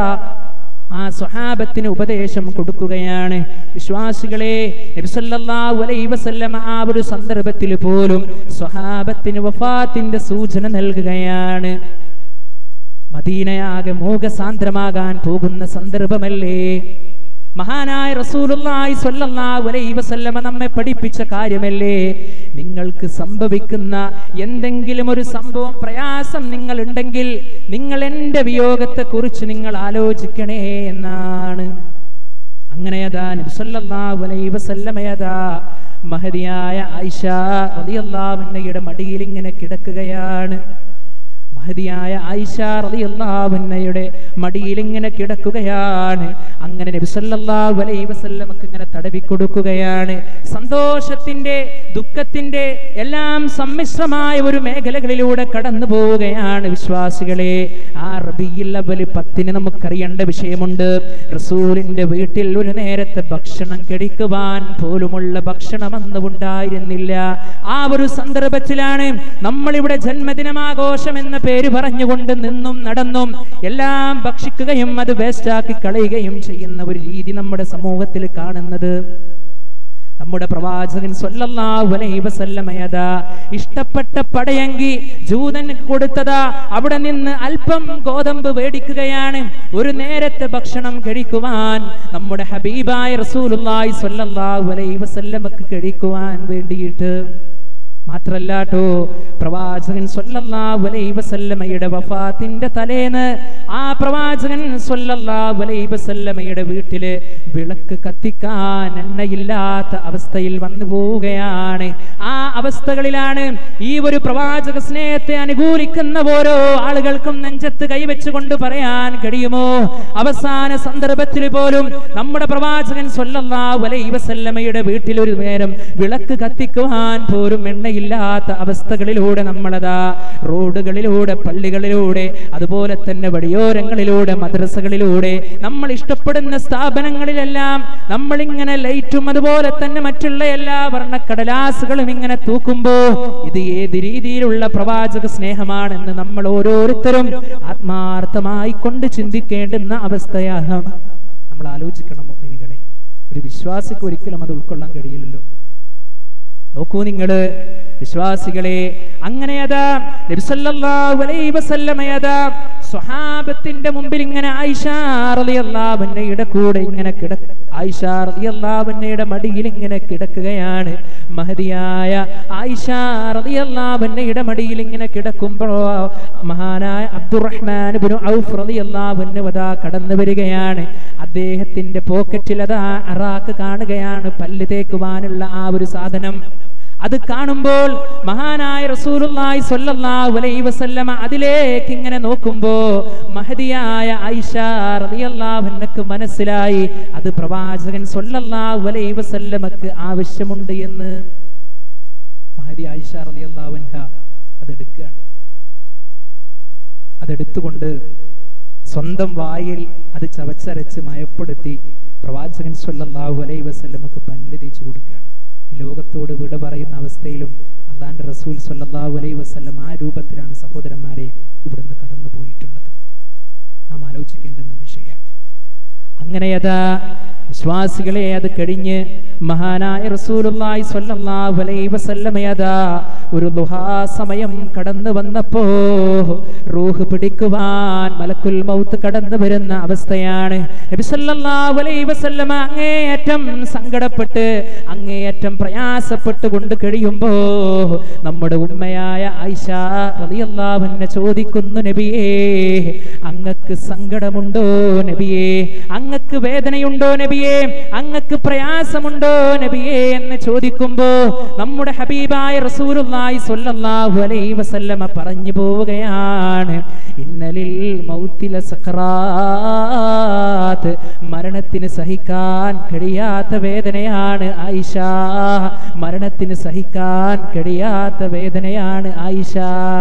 ആ സ്വഹാബത്തിന് ഉപദേശം കൊടുക്കുകയാണ് വിശ്വാസികളെ നബിസല്ലല്ലാഹു അലൈഹി വസല്ലമ ആ ഒരു സന്ദർഭത്തിൽ പോലും സ്വഹാബത്തിന് വഫാത്തിന്റെ സൂചന നൽകുകയാണ് മദീനയാകെ മോഹസാന്ദ്രമാകാൻ പോകുന്ന സന്ദർഭമല്ലേ മഹാനായ റസൂലുള്ളാഹി സ്വല്ലല്ലാഹു അലൈഹി വസല്ലമ നമ്മെ പഠിപ്പിച്ച കാര്യമല്ലേ നിങ്ങൾക്ക് സംഭവിക്കുന്ന എന്തെങ്കിലും ഒരു സംഭവം പ്രയാസം നിങ്ങൾ ഉണ്ടെങ്കിൽ നിങ്ങൾ എൻ്റെ വിയോഗത്തെ കുറിച്ച് നിങ്ങൾ ആലോചിക്കണേ എന്നാണ് അങ്ങനെയതാ നബി സല്ലല്ലാഹു അലൈഹി വസല്ലമയതാ മഹതിയായ ആയിഷ റളിയല്ലാഹു അൻഹയുടെ മടിയിൽ ഇങ്ങനെ കിടക്കുകയാണ് മഹതിയായ ആയിഷ റളിയല്ലാഹു അൻഹയുടെ മടിയിൽ ഇങ്ങനെ കിടക്കുകയാണ് അങ്ങനെ നബി സല്ലല്ലാഹു അലൈഹി വസല്ലമക്ക് ഇങ്ങനെ തടവി കൊടുക്കുകയാണ് സന്തോഷത്തിന്റെ ദുഃഖത്തിന്റെ എല്ലാം സമ്മിശ്രമായ ഒരു മേഖലകളിലൂടെ കടന്നു പോവുകയാണ് വിശ്വാസികളെ ആ റബിയിൽ അവല് പത്തിന് നമുക്കറിയേണ്ട വിഷയമുണ്ട് റസൂലിന്റെ വീട്ടിൽ ഒരു നേരത്തെ ഭക്ഷണം കഴിക്കുവാൻ പോലുമുള്ള ഭക്ഷണം അന്ന് ഉണ്ടായിരുന്നില്ല ആ ഒരു സന്ദർഭത്തിലാണ് നമ്മളിവിടെ ജന്മദിനമാഘോഷം എന്ന പേര് പറഞ്ഞുകൊണ്ട് നിന്നും നടന്നും എല്ലാം ഭക്ഷിക്കുകയും അത് വേസ്റ്റാക്കി കളയുകയും ചെയ്യുന്ന ഒരു രീതി നമ്മുടെ സമൂഹത്തിൽ കാണുന്നത് നമ്മുടെ പ്രവാചകൻ സ്വല്ലല്ലാഹു അലൈഹി വസല്ലമയതാ ഇഷ്ടപ്പെട്ട പടയങ്കി ജൂതന് കൊടുത്തതാ അവിടെ നിന്ന് അല്പം ഗോതമ്പ് മേടിക്കുകയാണ് ഒരു നേരത്തെ ഭക്ഷണം കഴിക്കുവാൻ നമ്മുടെ ഹബീബായ റസൂലുള്ളാഹി സ്വല്ലല്ലാഹു അലൈഹി വസല്ലമക്ക് കഴിക്കുവാൻ വേണ്ടിയിട്ട് മാത്രല്ലാട്ടോ പ്രവാചകൻ സ്വല്ലല്ലാഹു അലൈഹി വസല്ലമയുടെ വഫാത്തിന്റെ തലേന്ന് ആ പ്രവാചകൻ സ്വല്ലല്ലാഹു അലൈഹി വസല്ലമയുടെ വീട്ടില് വിളക്ക് കത്തിക്കാൻ എണ്ണയില്ലാത്ത അവസ്ഥയിൽ വന്നു പോവുകയാണ് ആ അവസ്ഥകളിലാണ് ഈ ഒരു പ്രവാചക സ്നേഹത്തെ അനുകൂലിക്കുന്ന ഓരോ ആളുകൾക്കും നെഞ്ചത്ത് കൈവച്ചുകൊണ്ട് പറയാൻ കഴിയുമോ അവസാന സന്ദർഭത്തിൽ പോലും നമ്മുടെ പ്രവാചകൻ സ്വല്ലല്ലാഹു അലൈഹി വസല്ലമയുടെ വീട്ടിൽ ഒരു നേരം വിളക്ക് കത്തിക്കുവാൻ പോലും എണ്ണയില്ലാത്ത അവസ്ഥകളിലൂടെ നമ്മളതാ റോഡുകളിലൂടെ പള്ളികളിലൂടെ അതുപോലെ തന്നെ വഴിയോരങ്ങളിലൂടെ മദ്രസകളിലൂടെ നമ്മൾ ഇഷ്ടപ്പെടുന്ന സ്ഥാപനങ്ങളിലെല്ലാം നമ്മളിങ്ങനെ ലൈറ്റും അതുപോലെ തന്നെ മറ്റുള്ള എല്ലാ വർണ്ണക്കടലാസുകളും ഇങ്ങനെ തൂക്കുമ്പോ ഇത് ഏത് രീതിയിലുള്ള പ്രവാചക സ്നേഹമാണെന്ന് നമ്മൾ ഓരോരുത്തരും ആത്മാർത്ഥമായി കൊണ്ട് ചിന്തിക്കേണ്ടുന്ന അവസ്ഥയാണ് നമ്മൾ ആലോചിക്കണം മുഅ്മിനുകളെ ഒരു വിശ്വാസിക്ക് ഒരിക്കലും അത് ഉൾക്കൊള്ളാൻ കഴിയില്ലല്ലോ നോക്കൂ നിങ്ങള് വിശ്വാസികളെ അങ്ങനെ അതാ നബിസല്ലല്ലാഹു അലൈഹി വസല്ലമയതാ സ്വഹാബത്തിന്റെ മുമ്പിൽ ഇങ്ങനെ ആയിഷ റളിയല്ലാഹു അൻഹയുടെ കൂടെ ഇങ്ങനെ കിട ആയിഷ റളിയല്ലാഹു അൻഹയുടെ മടിയിൽ ഇങ്ങനെ കിടക്കുകയാണ് മഹദിയായ ആയിഷ റളിയല്ലാഹു അൻഹയുടെ മടിയിൽ ഇങ്ങനെ കിടക്കുമ്പോൾ മഹാനായ അബ്ദുറഹ്മാൻ ഇബ്നു ഔഫ് റളിയല്ലാഹു അൻഹു അതാ കടന്നു വരികയാണ് അദ്ദേഹത്തിന്റെ പോക്കറ്റിൽ അതാ അറാക്ക് കാണുകയാണ് പല്ല് തേക്കുവാനുള്ള ആ ഒരു സാധനം അത് കാണുമ്പോൾ മഹാനായ റസൂലുള്ളാഹി സ്വല്ലല്ലാഹു അലൈഹി വസല്ലമ അതിലേക്ക് ഇങ്ങനെ നോക്കുമ്പോ മഹദിയായ ആയിഷ റളിയല്ലാഹു അൻഹക്ക് മനസ്സിലായി അത് പ്രവാചകൻ സ്വല്ലല്ലാഹു അലൈഹി വസല്ലമക്ക് ആവശ്യമുണ്ട് എന്ന് മഹദി ആയിഷ റളിയല്ലാഹു അൻഹ അതെടുക്കുകയാണ് അതെടുത്തുകൊണ്ട് സ്വന്തം വായിൽ അത് ചവച്ചരച്ച് മയപ്പെടുത്തി പ്രവാചകൻ സ്വല്ലല്ലാഹു അലൈഹി വസല്ലമക്ക് പല്ല് തേച്ചു കൊടുക്കുകയാണ് ഈ ലോകത്തോട് വിട പറയുന്ന അവസ്ഥയിലും അള്ളാന്റെ റസൂൽ സ്വല്ലല്ലാഹു അലൈഹി വസല്ലം ആ രൂപത്തിലാണ് സഹോദരന്മാരെ ഇവിടുന്ന് കടന്നു പോയിട്ടുള്ളത് നാം ആലോചിക്കേണ്ടുന്ന വിഷയമാണ് അങ്ങനെ അതാ വിശ്വാസികളെ അത് കഴിഞ്ഞ് മഹാനായ റസൂലുള്ളാഹി സ്വല്ലല്ലാഹു അലൈഹി വസല്ലമയതാ ഒരു ദുഹാ സമയം കടന്നു വന്നപ്പോ റൂഹ് പിടിക്കുവാൻ മലക്കുൽ മൗത്ത് കടന്നു വരുന്ന അവസ്ഥയാണ് നബി സല്ലല്ലാഹു അലൈഹി വസല്ലമ അങ്ങേയറ്റം സങ്കടപ്പെട്ട് അങ്ങേയറ്റം പ്രയാസപ്പെട്ട് കൊണ്ട് കഴിയുമ്പോ നമ്മുടെ ഉമ്മയായ ആയിഷ റളിയല്ലാഹു അൻഹ ചോദിക്കുന്നു നബിയേ അങ്ങക്ക് സങ്കടമുണ്ടോ നബിയേ അങ്ങക്ക് വേദനയുണ്ടോ നബിയേ അങ്ങക്ക് പ്രയാസമുണ്ടോ നബിയേ എന്ന് ചോദിക്കുമ്പോ നമ്മുടെ ഹബീബായ റസൂലുള്ളാഹി സ്വല്ലല്ലാഹു അലൈഹി വസല്ലമ പറഞ്ഞു പോവുകയാണ് ഇന്നലിൽ മൗത്തില സഖറാത്ത് മരണത്തിന് സഹിക്കാൻ കഴിയാത്ത വേദനയാണ് ആയിഷ മരണത്തിന് സഹിക്കാൻ കഴിയാത്ത വേദനയാണ് ആയിഷ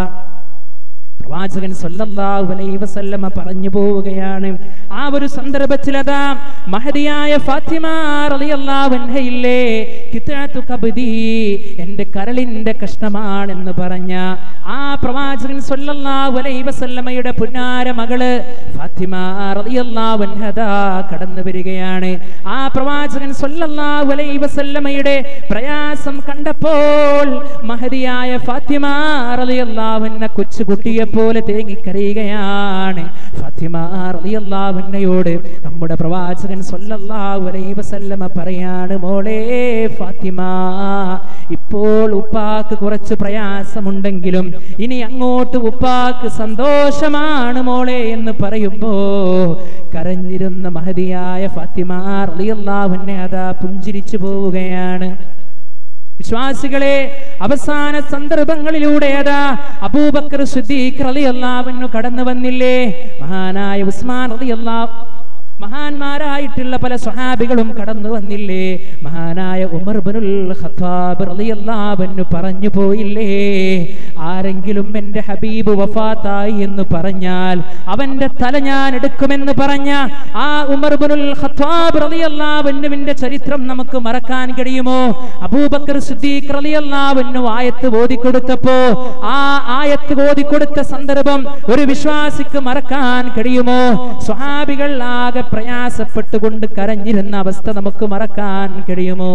പ്രവാചകൻ സല്ലല്ലാഹു അലൈഹി വസല്ലമ പറഞ്ഞു പോവുകയാണ് ആ ഒരു സന്ദർഭത്തിൽ അതാ മഹദിയായ ഫാത്തിമ റളിയല്ലാഹു അൻഹയില്ലേ കിതാത്തു കബ്ദി എൻ്റെ കരളിന്റെ കഷ്ണമാണെന്ന് പറഞ്ഞ ആ പ്രവാചകൻ സല്ലല്ലാഹു അലൈഹി വസല്ലമയുടെ പുന്നാര മകള് ഫാത്തിമ റളിയല്ലാഹു അൻഹ ദാ കടന്നു വരികയാണ് ആ പ്രവാചകൻ സല്ലല്ലാഹു അലൈഹി വസല്ലമയുടെ പ്രയാസം കണ്ടപ്പോൾ മഹദിയായ ഫാത്തിമ റളിയല്ലാഹു അൻഹ കൊച്ചുകുട്ടിയെ പോലെ തേങ്ങിക്കരയുകയാണ് ഫാത്തിമ റളിയല്ലാഹുവിനയോട് നമ്മുടെ പ്രവാചകൻ സല്ലല്ലാഹു അലൈഹി വസല്ലമ പറയാണ് മോളെ ഫാത്തിമ ഇപ്പോൾ ഉപ്പാക്ക് കുറച്ച് പ്രയാസമുണ്ടെങ്കിലും ഇനി അങ്ങോട്ട് ഉപ്പാക്ക് സന്തോഷമാണ് മോളെ എന്ന് പറയുമ്പോ കരഞ്ഞിരുന്ന മഹതിയായ ഫാത്തിമ റളിയല്ലാഹുവിനെ അതാ പുഞ്ചിരിച്ചു പോവുകയാണ് വിശ്വാസികളെ അവസാന സന്ദർഭങ്ങളിലൂടെ അതാ അബൂബക്കർ സിദ്ദീഖ് റളിയല്ലാഹു കടന്നു വന്നില്ലേ മഹാനായ ഉസ്മാൻ റളിയല്ലാഹു മഹാന്മാരായിട്ടുള്ള പല സ്വഹാബികളും കടന്നു വന്നില്ലേ മഹാനായ ഉമർ ബിനുൽ ഖത്താബ് റളിയല്ലാഹു അൻഹു പറഞ്ഞു പോയില്ലേ ആരെങ്കിലും എൻ്റെ ഹബീബ് വഫാത്തായി എന്ന് പറഞ്ഞാൽ അവന്റെ തല ഞാൻ എടുക്കുമെന്ന് പറഞ്ഞ ആ ഉമർ ബിനുൽ ഖത്താബ് റളിയല്ലാഹു അൻഹുവിന്റെ ചരിത്രം നമുക്ക് മറക്കാൻ കഴിയുമോ അബൂബക്കർ സിദ്ദീഖ് റളിയല്ലാഹു അൻഹു ആയത്ത് ഓതിക്കൊടുത്തപ്പോ ആ ആയത്ത് ഓതിക്കൊടുത്ത സന്ദർഭം ഒരു വിശ്വാസിക്ക് മറക്കാൻ കഴിയുമോ സ്വഹാബികൾ ആകെ പ്രയാസപ്പെട്ടുകൊണ്ട് കരഞ്ഞിരുന്ന അവസ്ഥ നമുക്ക് മറക്കാൻ കഴിയുമോ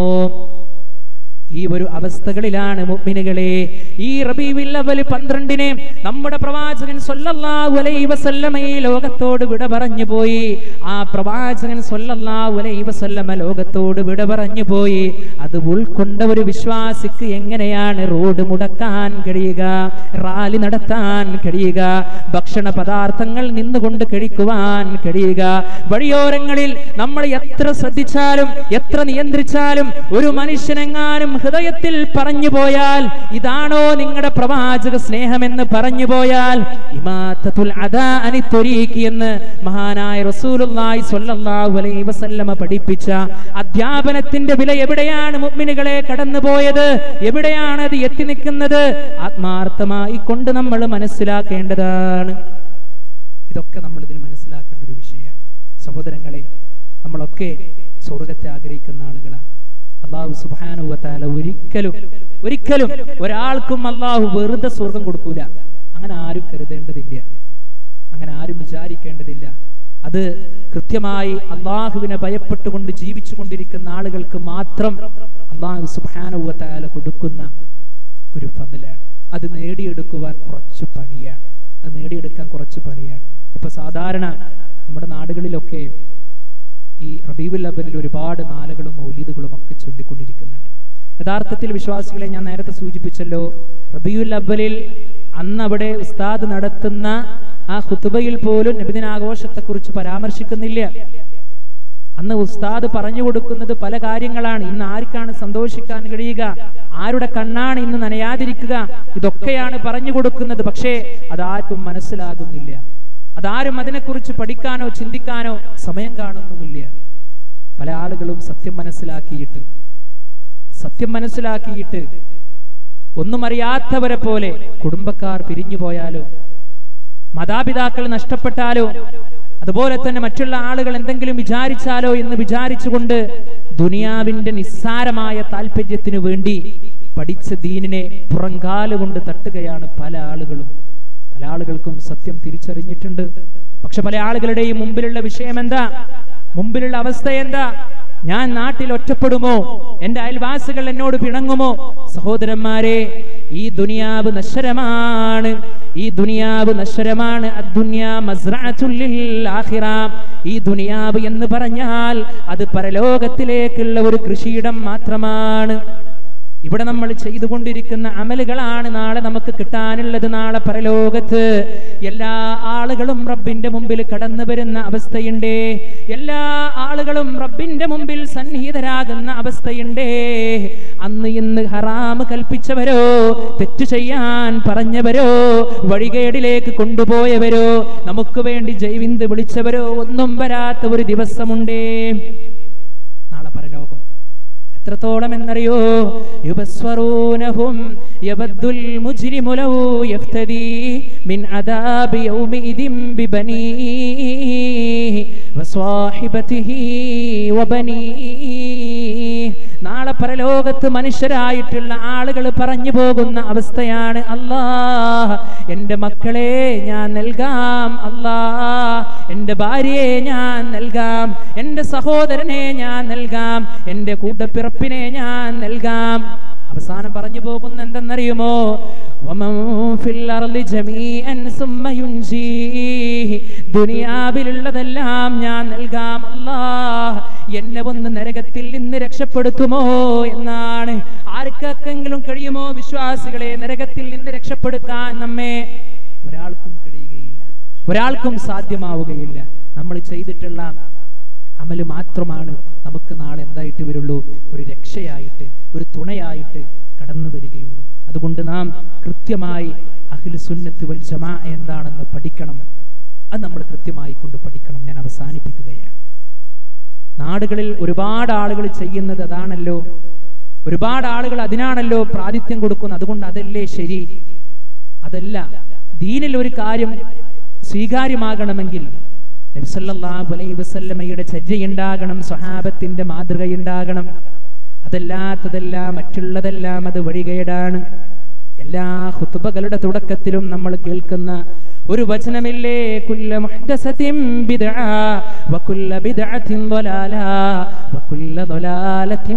ഈ ഒരു അവസ്ഥകളിലാണ് മുഅ്മിനുകളെ ഈ റബീഉൽ അവൽ 12നെ നമ്മുടെ പ്രവാചകൻ സല്ലല്ലാഹു അലൈഹി വസല്ലമ ഈ ലോകത്തോട് വിട പറഞ്ഞു പോയി ആ പ്രവാചകൻ സല്ലല്ലാഹു അലൈഹി വസല്ലമ ലോകത്തോട് വിട പറഞ്ഞു പോയി അത് ഉൾക്കൊണ്ട ഒരു വിശ്വാസിക്ക് എങ്ങനെയാണ് റോഡ് മുടക്കാൻ കഴിയുക റാലി നടത്താൻ കഴിയുക ഭക്ഷണ പദാർത്ഥങ്ങൾ നിന്നുകൊണ്ട് കഴിക്കുവാൻ കഴിയുക വഴിയോരങ്ങളിൽ നമ്മൾ എത്ര ശ്രദ്ധിച്ചാലും എത്ര നിയന്ത്രിച്ചാലും ഒരു മനുഷ്യനെങ്ങാനും ഹൃദയത്തിൽ പറഞ്ഞു പോയാൽ ഇതാണോ നിങ്ങളുടെ പ്രവാചക സ്നേഹമെന്ന് പറഞ്ഞു പോയാൽ ഇമാത്തത്തുൽ അദാ അനി ത്വരീഖ് എന്ന് മഹാനായ റസൂലുള്ളാഹി സ്വല്ലല്ലാഹു അലൈഹി വസല്ലമ പഠിപ്പിച്ച അധ്യാപനത്തിന്റെ വില എവിടെയാണ് മുഅ്മിനുകളെ കടന്നുപോയത് എവിടെയാണ് അത് എത്തി നിൽക്കുന്നത് ആത്മാർത്ഥമായി കൊണ്ട് നമ്മൾ മനസ്സിലാക്കേണ്ടതാണ് ഇതൊക്കെ നമ്മൾ ഇതിൽ മനസ്സിലാക്കേണ്ട ഒരു വിഷയമാണ് സഹോദരങ്ങളെ നമ്മളൊക്കെ സ്വർഗത്തെ ആഗ്രഹിക്കുന്ന ആളുകളാണ് അള്ളാഹു സുബാനുവത്താല ഒരിക്കലും ഒരിക്കലും ഒരാൾക്കും അള്ളാഹു വെറുതെ സ്വർഗം കൊടുക്കൂല അങ്ങനെ ആരും കരുതേണ്ടതില്ല അങ്ങനെ ആരും വിചാരിക്കേണ്ടതില്ല അത് കൃത്യമായി അള്ളാഹുവിനെ ഭയപ്പെട്ടുകൊണ്ട് ജീവിച്ചു കൊണ്ടിരിക്കുന്ന ആളുകൾക്ക് മാത്രം അള്ളാഹു സുബാനുവത്താല കൊടുക്കുന്ന ഒരു ഫതിലാണ് അത് നേടിയെടുക്കുവാൻ കുറച്ച് പണിയാണ് അത് നേടിയെടുക്കാൻ കുറച്ച് പണിയാണ് ഇപ്പൊ സാധാരണ നമ്മുടെ നാടുകളിലൊക്കെ ഈ റബീബുൽ അവലിൽ ഒരുപാട് നാലകളും മൗലീദുകളും ഒക്കെ ചൊല്ലിക്കൊണ്ടിരിക്കുന്നുണ്ട് യഥാർത്ഥത്തിൽ വിശ്വാസികളെ ഞാൻ നേരത്തെ സൂചിപ്പിച്ചല്ലോ റബീഉൽ അവലിൽ അന്ന് അവിടെ ഉസ്താദ് നടത്തുന്ന ആ ഖുതുബയിൽ പോലും നബിദിനാഘോഷത്തെക്കുറിച്ച് പരാമർശിക്കുന്നില്ല അന്ന് ഉസ്താദ് പറഞ്ഞു കൊടുക്കുന്നത് പല കാര്യങ്ങളാണ് ഇന്ന് ആർക്കാണ് സന്തോഷിക്കാൻ കഴിയുക ആരുടെ കണ്ണാണ് ഇന്ന് നനയാതിരിക്കുക ഇതൊക്കെയാണ് പറഞ്ഞു കൊടുക്കുന്നത് പക്ഷേ അതാർക്കും മനസ്സിലാകുന്നില്ല അതാരും അതിനെക്കുറിച്ച് പഠിക്കാനോ ചിന്തിക്കാനോ സമയം കാണുന്നുമില്ല പല ആളുകളും സത്യം മനസ്സിലാക്കിയിട്ട് സത്യം മനസ്സിലാക്കിയിട്ട് ഒന്നും അറിയാത്തവരെ പോലെ കുടുംബക്കാർ പിരിഞ്ഞു പോയാലോ മാതാപിതാക്കൾ നഷ്ടപ്പെട്ടാലോ അതുപോലെ തന്നെ മറ്റുള്ള ആളുകൾ എന്തെങ്കിലും വിചാരിച്ചാലോ എന്ന് വിചാരിച്ചുകൊണ്ട് ദുനിയാവിന്റെ നിസ്സാരമായ താല്പര്യത്തിനു വേണ്ടി പഠിച്ച ദീനിനെ പുറങ്കാലുകൊണ്ട് തട്ടുകയാണ് പല ആളുകളും പല ആളുകൾക്കും സത്യം തിരിച്ചറിഞ്ഞിട്ടുണ്ട് പക്ഷെ പല ആളുകളുടെയും മുമ്പിലുള്ള വിഷയം എന്താ മുമ്പിലുള്ള അവസ്ഥ എന്താ ഞാൻ നാട്ടിൽ ഒറ്റപ്പെടുമോ എന്റെ അയൽവാസികൾ എന്നോട് പിണങ്ങുമോ സഹോദരന്മാരെ ഈ ദുനിയാവ് നശ്വരമാണ് ഈ ദുനിയാവ് നശ്വരമാണ് അദ്ദുന്യാ മസ്റഅത്തുൽ ലിൽ ആഖിറ ഈ ദുനിയാവ് എന്ന് പറഞ്ഞാൽ അത് പരലോകത്തിലേക്കുള്ള ഒരു കൃഷിയിടം മാത്രമാണ് ഇവിടെ നമ്മൾ ചെയ്തുകൊണ്ടിരിക്കുന്ന അമലുകളാണ് നാളെ നമുക്ക് കിട്ടാനുള്ളത് നാളെ പരലോകത്ത് എല്ലാ ആളുകളും റബ്ബിന്റെ മുമ്പിൽ കടന്നു വരുന്ന അവസ്ഥയുണ്ട് എല്ലാ ആളുകളും റബ്ബിന്റെ മുമ്പിൽ സന്നിഹിതരാകുന്ന അവസ്ഥയുണ്ട് അന്ന് ഇന്ന് ഹറാമ് കൽപ്പിച്ചവരോ തെറ്റു ചെയ്യാൻ പറഞ്ഞവരോ വഴികേടിലേക്ക് കൊണ്ടുപോയവരോ നമുക്ക് വേണ്ടി ജൈവിന്ത് വിളിച്ചവരോ ഒന്നും വരാത്ത ഒരു ദിവസമുണ്ടേ നാളെ പരലോകം എത്രത്തോളം എന്നറിയോ യുബസ്വറൂനഹും യബദ്ദുൽ മുജ്രിമു ലൗ യഫ്തദി മിൻ അദാബി യൗമിദിൻ ബിബനീഹി വസ്വാഹിബതിഹി വബനീഹി നാളെ പരലോകത്ത് മനുഷ്യരായിട്ടുള്ള ആളുകൾ പറഞ്ഞു പോകുന്ന അവസ്ഥയാണ് അല്ലാ എൻ്റെ മക്കളെ ഞാൻ നൽകാം അല്ലാ എൻ്റെ ഭാര്യയെ ഞാൻ നൽകാം എൻ്റെ സഹോദരനെ ഞാൻ നൽകാം എൻ്റെ കൂട്ടപ്പിറപ്പിനെ ഞാൻ നൽകാം അവസാനം പറഞ്ഞു പോകുന്ന എന്തെന്നറിയുമോ വമൻ ഫിൽ അർളി ജമീഅൻ സുമ്മ യുൻജീഹി. ദുനിയാവിലുള്ളതെല്ലാം ഞാൻ നൽകാം അല്ലാ എന്നെ ഒന്ന് നരകത്തിൽ നിന്ന് രക്ഷപ്പെടുത്തുമോ എന്നാണ് ആർക്കെങ്കിലും കഴിയുമോ വിശ്വാസികളെ നരകത്തിൽ നിന്ന് രക്ഷപ്പെടുത്താൻ നമ്മെ ഒരാൾക്കും കഴിയുകയില്ല ഒരാൾക്കും സാധ്യമാവുകയില്ല നമ്മൾ ചെയ്തിട്ടുള്ള അമല് മാത്രമാണ് നമുക്ക് നാളെ എന്തായിട്ട് വരുള്ളൂ ഒരു രക്ഷയായിട്ട് ഒരു തുണയായിട്ട് കടന്നു വരികയുള്ളൂ അതുകൊണ്ട് നാം കൃത്യമായി അഖിൽ സുന്നത്ത് വൽ ജമാ എന്താണെന്ന് പഠിക്കണം അത് നമ്മൾ കൃത്യമായി കൊണ്ട് പഠിക്കണം ഞാൻ അവസാനിപ്പിക്കുകയാണ് നാടുകളിൽ ഒരുപാട് ആളുകൾ ചെയ്യുന്നത് അതാണല്ലോ ഒരുപാട് ആളുകൾ അതിനാണല്ലോ പ്രാതിഥ്യം കൊടുക്കുന്നത് അതുകൊണ്ട് അതല്ലേ ശരി അതല്ല ദീനിൽ ഒരു കാര്യം സ്വീകാര്യമാകണമെങ്കിൽ നബിസല്ലാഹു അലൈഹി വസല്ലമയുടെ ചര്യയുണ്ടാകണം സ്വഹാബത്തിന്റെ മാതൃകയുണ്ടാകണം അതല്ലാത്തതെല്ലാം മറ്റുള്ളതെല്ലാം അത് വഴികേടാണ് എല്ലാ ഹുത്തുബകളുടെ തുടക്കത്തിലും നമ്മൾ കേൾക്കുന്ന ഒരു വചനമില്ലേ കുല്ല മുഹ്ദസത്തിൻ ബിദ്അ വകുല്ല ബിദ്അത്തിൻ ളലാല വകുല്ല ളലാലത്തിൻ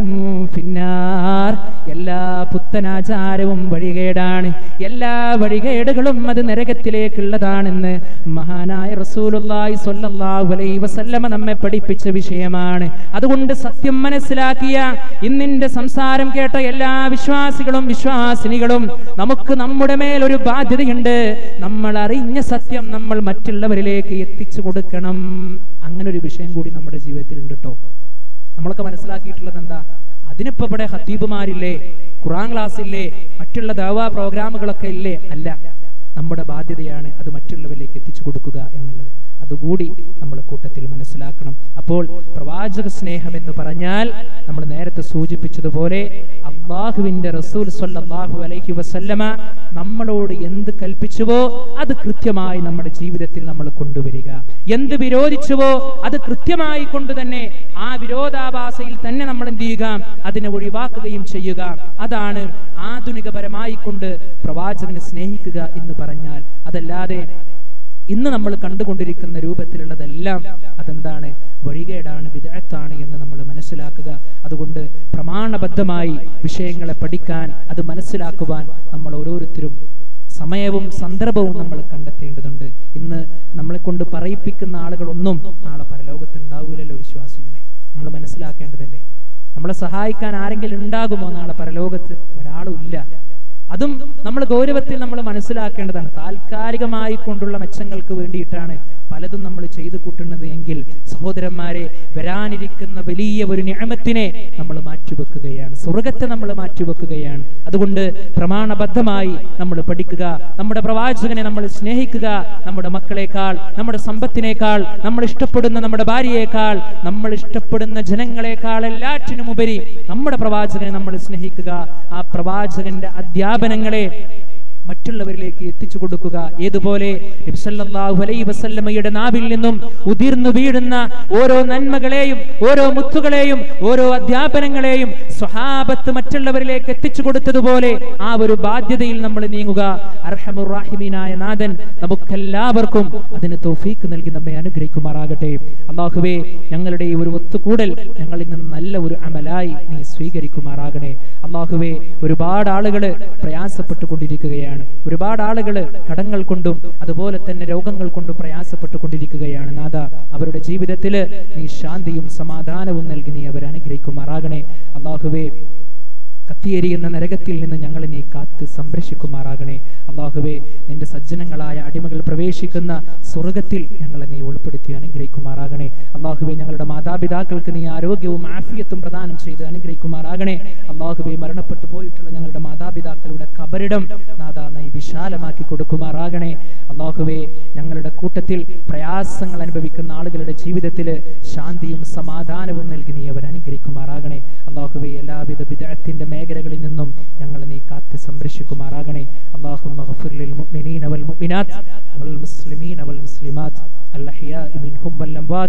ഫിന്നാർ എല്ലാ പുത്തനാചാരവും വഴികേടാണ് എല്ലാ വഴികേടുകളും അത് നരകത്തിലേക്കുള്ളതാണെന്ന് മഹാനായ റസൂലുള്ളാഹി സ്വല്ലല്ലാഹു അലൈഹി വസല്ലമ നമ്മെ പഠിപ്പിച്ച വിഷയമാണ് അതുകൊണ്ട് സത്യം മനസ്സിലാക്കിയ ഇന്നിന്റെ സംസാരം കേട്ട എല്ലാ വിശ്വാസികളും വിശ്വാസിനികളും നമുക്ക് നമ്മുടെ മേൽ ഒരു ബാധ്യതയുണ്ട് നമ്മൾ അറിഞ്ഞ സത്യം നമ്മൾ മറ്റുള്ളവരിലേക്ക് എത്തിച്ചു കൊടുക്കണം അങ്ങനെ ഒരു വിഷയം കൂടി നമ്മുടെ ജീവിതത്തിൽ ഉണ്ട് കേട്ടോ നമ്മളൊക്കെ മനസ്സിലാക്കിയിട്ടുള്ളത് എന്താ അതിനിപ്പോ ഇവിടെ ഹത്തീബുമാരില്ലേ ഖുറാൻ ക്ലാസ് ഇല്ലേ മറ്റുള്ള ദാവാ പ്രോഗ്രാമുകളൊക്കെ ഇല്ലേ അല്ല നമ്മുടെ ബാധ്യതയാണ് അത് മറ്റുള്ളവരിലേക്ക് എത്തിച്ചു കൊടുക്കുക എന്നുള്ളത് അതുകൂടി നമ്മൾ കൂട്ടത്തിൽ മനസ്സിലാക്കണം അപ്പോൾ പ്രവാചക സ്നേഹം എന്ന് പറഞ്ഞാൽ നമ്മൾ നേരത്തെ സൂചിപ്പിച്ചതുപോലെ അള്ളാഹുവിന്റെ റസൂൽ സല്ലല്ലാഹു അലൈഹി വസല്ലമ നമ്മളോട് എന്ത് കൽപ്പിച്ചുവോ അത് കൃത്യമായി നമ്മുടെ ജീവിതത്തിൽ നമ്മൾ കൊണ്ടുവരിക എന്ത് വിരോധിച്ചുവോ അത് കൃത്യമായി കൊണ്ട് തന്നെ ആ വിരോധാഭാസയിൽ തന്നെ നമ്മൾ എന്ത് ചെയ്യുക അതിനെ ഒഴിവാക്കുകയും ചെയ്യുക അതാണ് ആധുനികപരമായി കൊണ്ട് പ്രവാചകനെ സ്നേഹിക്കുക എന്ന് പറഞ്ഞാൽ അതല്ലാതെ ഇന്ന് നമ്മൾ കണ്ടുകൊണ്ടിരിക്കുന്ന രൂപത്തിലുള്ളതെല്ലാം അതെന്താണ് വഴികേടാണ് വിദഗ്ധാണ് എന്ന് നമ്മൾ മനസ്സിലാക്കുക അതുകൊണ്ട് പ്രമാണബദ്ധമായി വിഷയങ്ങളെ പഠിക്കാൻ അത് മനസ്സിലാക്കുവാൻ നമ്മൾ ഓരോരുത്തരും സമയവും സന്ദർഭവും നമ്മൾ കണ്ടെത്തേണ്ടതുണ്ട് ഇന്ന് നമ്മളെ കൊണ്ട് പറയിപ്പിക്കുന്ന ആളുകളൊന്നും നാളെ പരലോകത്ത് ഉണ്ടാവൂലല്ലോ വിശ്വാസികളെ നമ്മൾ മനസ്സിലാക്കേണ്ടതല്ലേ നമ്മളെ സഹായിക്കാൻ ആരെങ്കിലും ഉണ്ടാകുമോ നാളെ പരലോകത്ത് ഒരാളും ഇല്ല അതും നമ്മൾ ഗൗരവത്തിൽ നമ്മൾ മനസ്സിലാക്കേണ്ടതാണ് താൽക്കാലികമായി കൊണ്ടുള്ള മെച്ചങ്ങൾക്ക് വേണ്ടിയിട്ടാണ് പലതും നമ്മൾ ചെയ്തു കൂട്ടുന്നത് എങ്കിൽ സഹോദരന്മാരെ വരാനിരിക്കുന്ന വലിയ ഒരു ഞാമത്തിനെ നമ്മൾ മാറ്റിവെക്കുകയാണ് സ്വർഗത്തെ നമ്മൾ മാറ്റിവെക്കുകയാണ് അതുകൊണ്ട് പ്രമാണബദ്ധമായി നമ്മൾ പഠിക്കുക നമ്മുടെ പ്രവാചകനെ നമ്മൾ സ്നേഹിക്കുക നമ്മുടെ മക്കളെക്കാൾ നമ്മുടെ സമ്പത്തിനേക്കാൾ നമ്മൾ ഇഷ്ടപ്പെടുന്ന നമ്മുടെ ഭാര്യയേക്കാൾ നമ്മൾ ഇഷ്ടപ്പെടുന്ന ജനങ്ങളെക്കാൾ എല്ലാറ്റിനും ഉപരി നമ്മുടെ പ്രവാചകനെ നമ്മൾ സ്നേഹിക്കുക ആ പ്രവാചകന്റെ അധ്യാപനങ്ങളെ മറ്റുള്ളവരിലേക്ക് എത്തിച്ചു കൊടുക്കുക ഏതുപോലെ നബി സല്ലല്ലാഹു അലൈഹി വസല്ലമയുടെ നാവിൽ നിന്നും ഉതിർന്നു വീഴുന്ന ഓരോ നന്മകളെയും ഓരോ മുത്തുകളെയും ഓരോ അധ്യാപനങ്ങളെയും സ്വഹാബത്ത് മറ്റുള്ളവരിലേക്ക് എത്തിച്ചു കൊടുത്തതുപോലെ ആ ഒരു ബാധ്യതയിൽ നമ്മൾ നീങ്ങുക അർഹമുറാഹിമീനായ നാഥൻ നമുക്കെല്ലാവർക്കും അതിന് തൗഫീക്ക് നൽകി നമ്മെ അനുഗ്രഹിക്കുമാറാകട്ടെ അള്ളാഹുവേ ഞങ്ങളുടെ ഈ ഒരു ഒത്തുകൂടൽ ഞങ്ങളിൽ നിന്ന് നല്ല ഒരു അമലായി നീ സ്വീകരിക്കുമാറാകണേ അള്ളാഹുവേ ഒരുപാട് ആളുകൾ പ്രയാസപ്പെട്ടുകൊണ്ടിരിക്കുകയാണ് ഒരുപാട് ആളുകൾ കടങ്ങൾ കൊണ്ടും അതുപോലെ തന്നെ രോഗങ്ങൾ കൊണ്ടും പ്രയാസപ്പെട്ടുകൊണ്ടിരിക്കുകയാണ് നാഥ അവരുടെ ജീവിതത്തിൽ നീ ശാന്തിയും സമാധാനവും നൽകി നീ അവരെ അനുഗ്രഹിക്കുമാറാകണേ അള്ളാഹുവേ കത്തിയെരിയുന്ന നരകത്തിൽ നിന്ന് ഞങ്ങളെ നീ കാത്ത് സംരക്ഷിക്കുമാറാകണേ അള്ളാഹുവേ നിന്റെ സജ്ജനങ്ങളായ അടിമകൾ പ്രവേശിക്കുന്ന സ്വർഗത്തിൽ ഞങ്ങളെ നീ ഉൾപ്പെടുത്തി അനുഗ്രഹിക്കുമാറാകണേ അള്ളാഹുവേ ഞങ്ങളുടെ മാതാപിതാക്കൾക്ക് നീ ആരോഗ്യവും ആഫിയത്തും പ്രദാനം ചെയ്ത് അനുഗ്രഹിക്കുമാറാകണേ അള്ളാഹുവേ മരണപ്പെട്ടു പോയിട്ടുള്ള ഞങ്ങളുടെ മാതാപിതാക്കളുടെ കബറിടം നാദാ നീ വിശാലമാക്കി കൊടുക്കുമാറാകണേ അള്ളാഹുവേ ഞങ്ങളുടെ കൂട്ടത്തിൽ പ്രയാസങ്ങൾ അനുഭവിക്കുന്ന ആളുകളുടെ ജീവിതത്തിൽ ശാന്തിയും സമാധാനവും നൽകി നീ അവർ അനുഗ്രഹിക്കുമാറാകണേ അള്ളാഹുവേ എല്ലാവിധ വിദഗ്ധത്തിന്റെ മേഖലകളിൽ നിന്നും ഞങ്ങളെ നീ കാത്ത് സംരക്ഷിക്കുമാറാകണേ അള്ളാഹു للمؤمنين والمؤمنات والمسلمين والمسلمات الأحياء منهم والأموات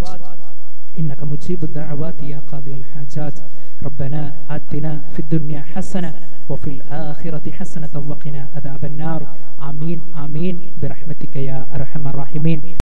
إنك مجيب الدعوات يا قاضي الحاجات ربنا آتنا في الدنيا حسنة وفي الآخرة حسنة وقنا عذاب النار آمين آمين برحمتك يا أرحم الراحمين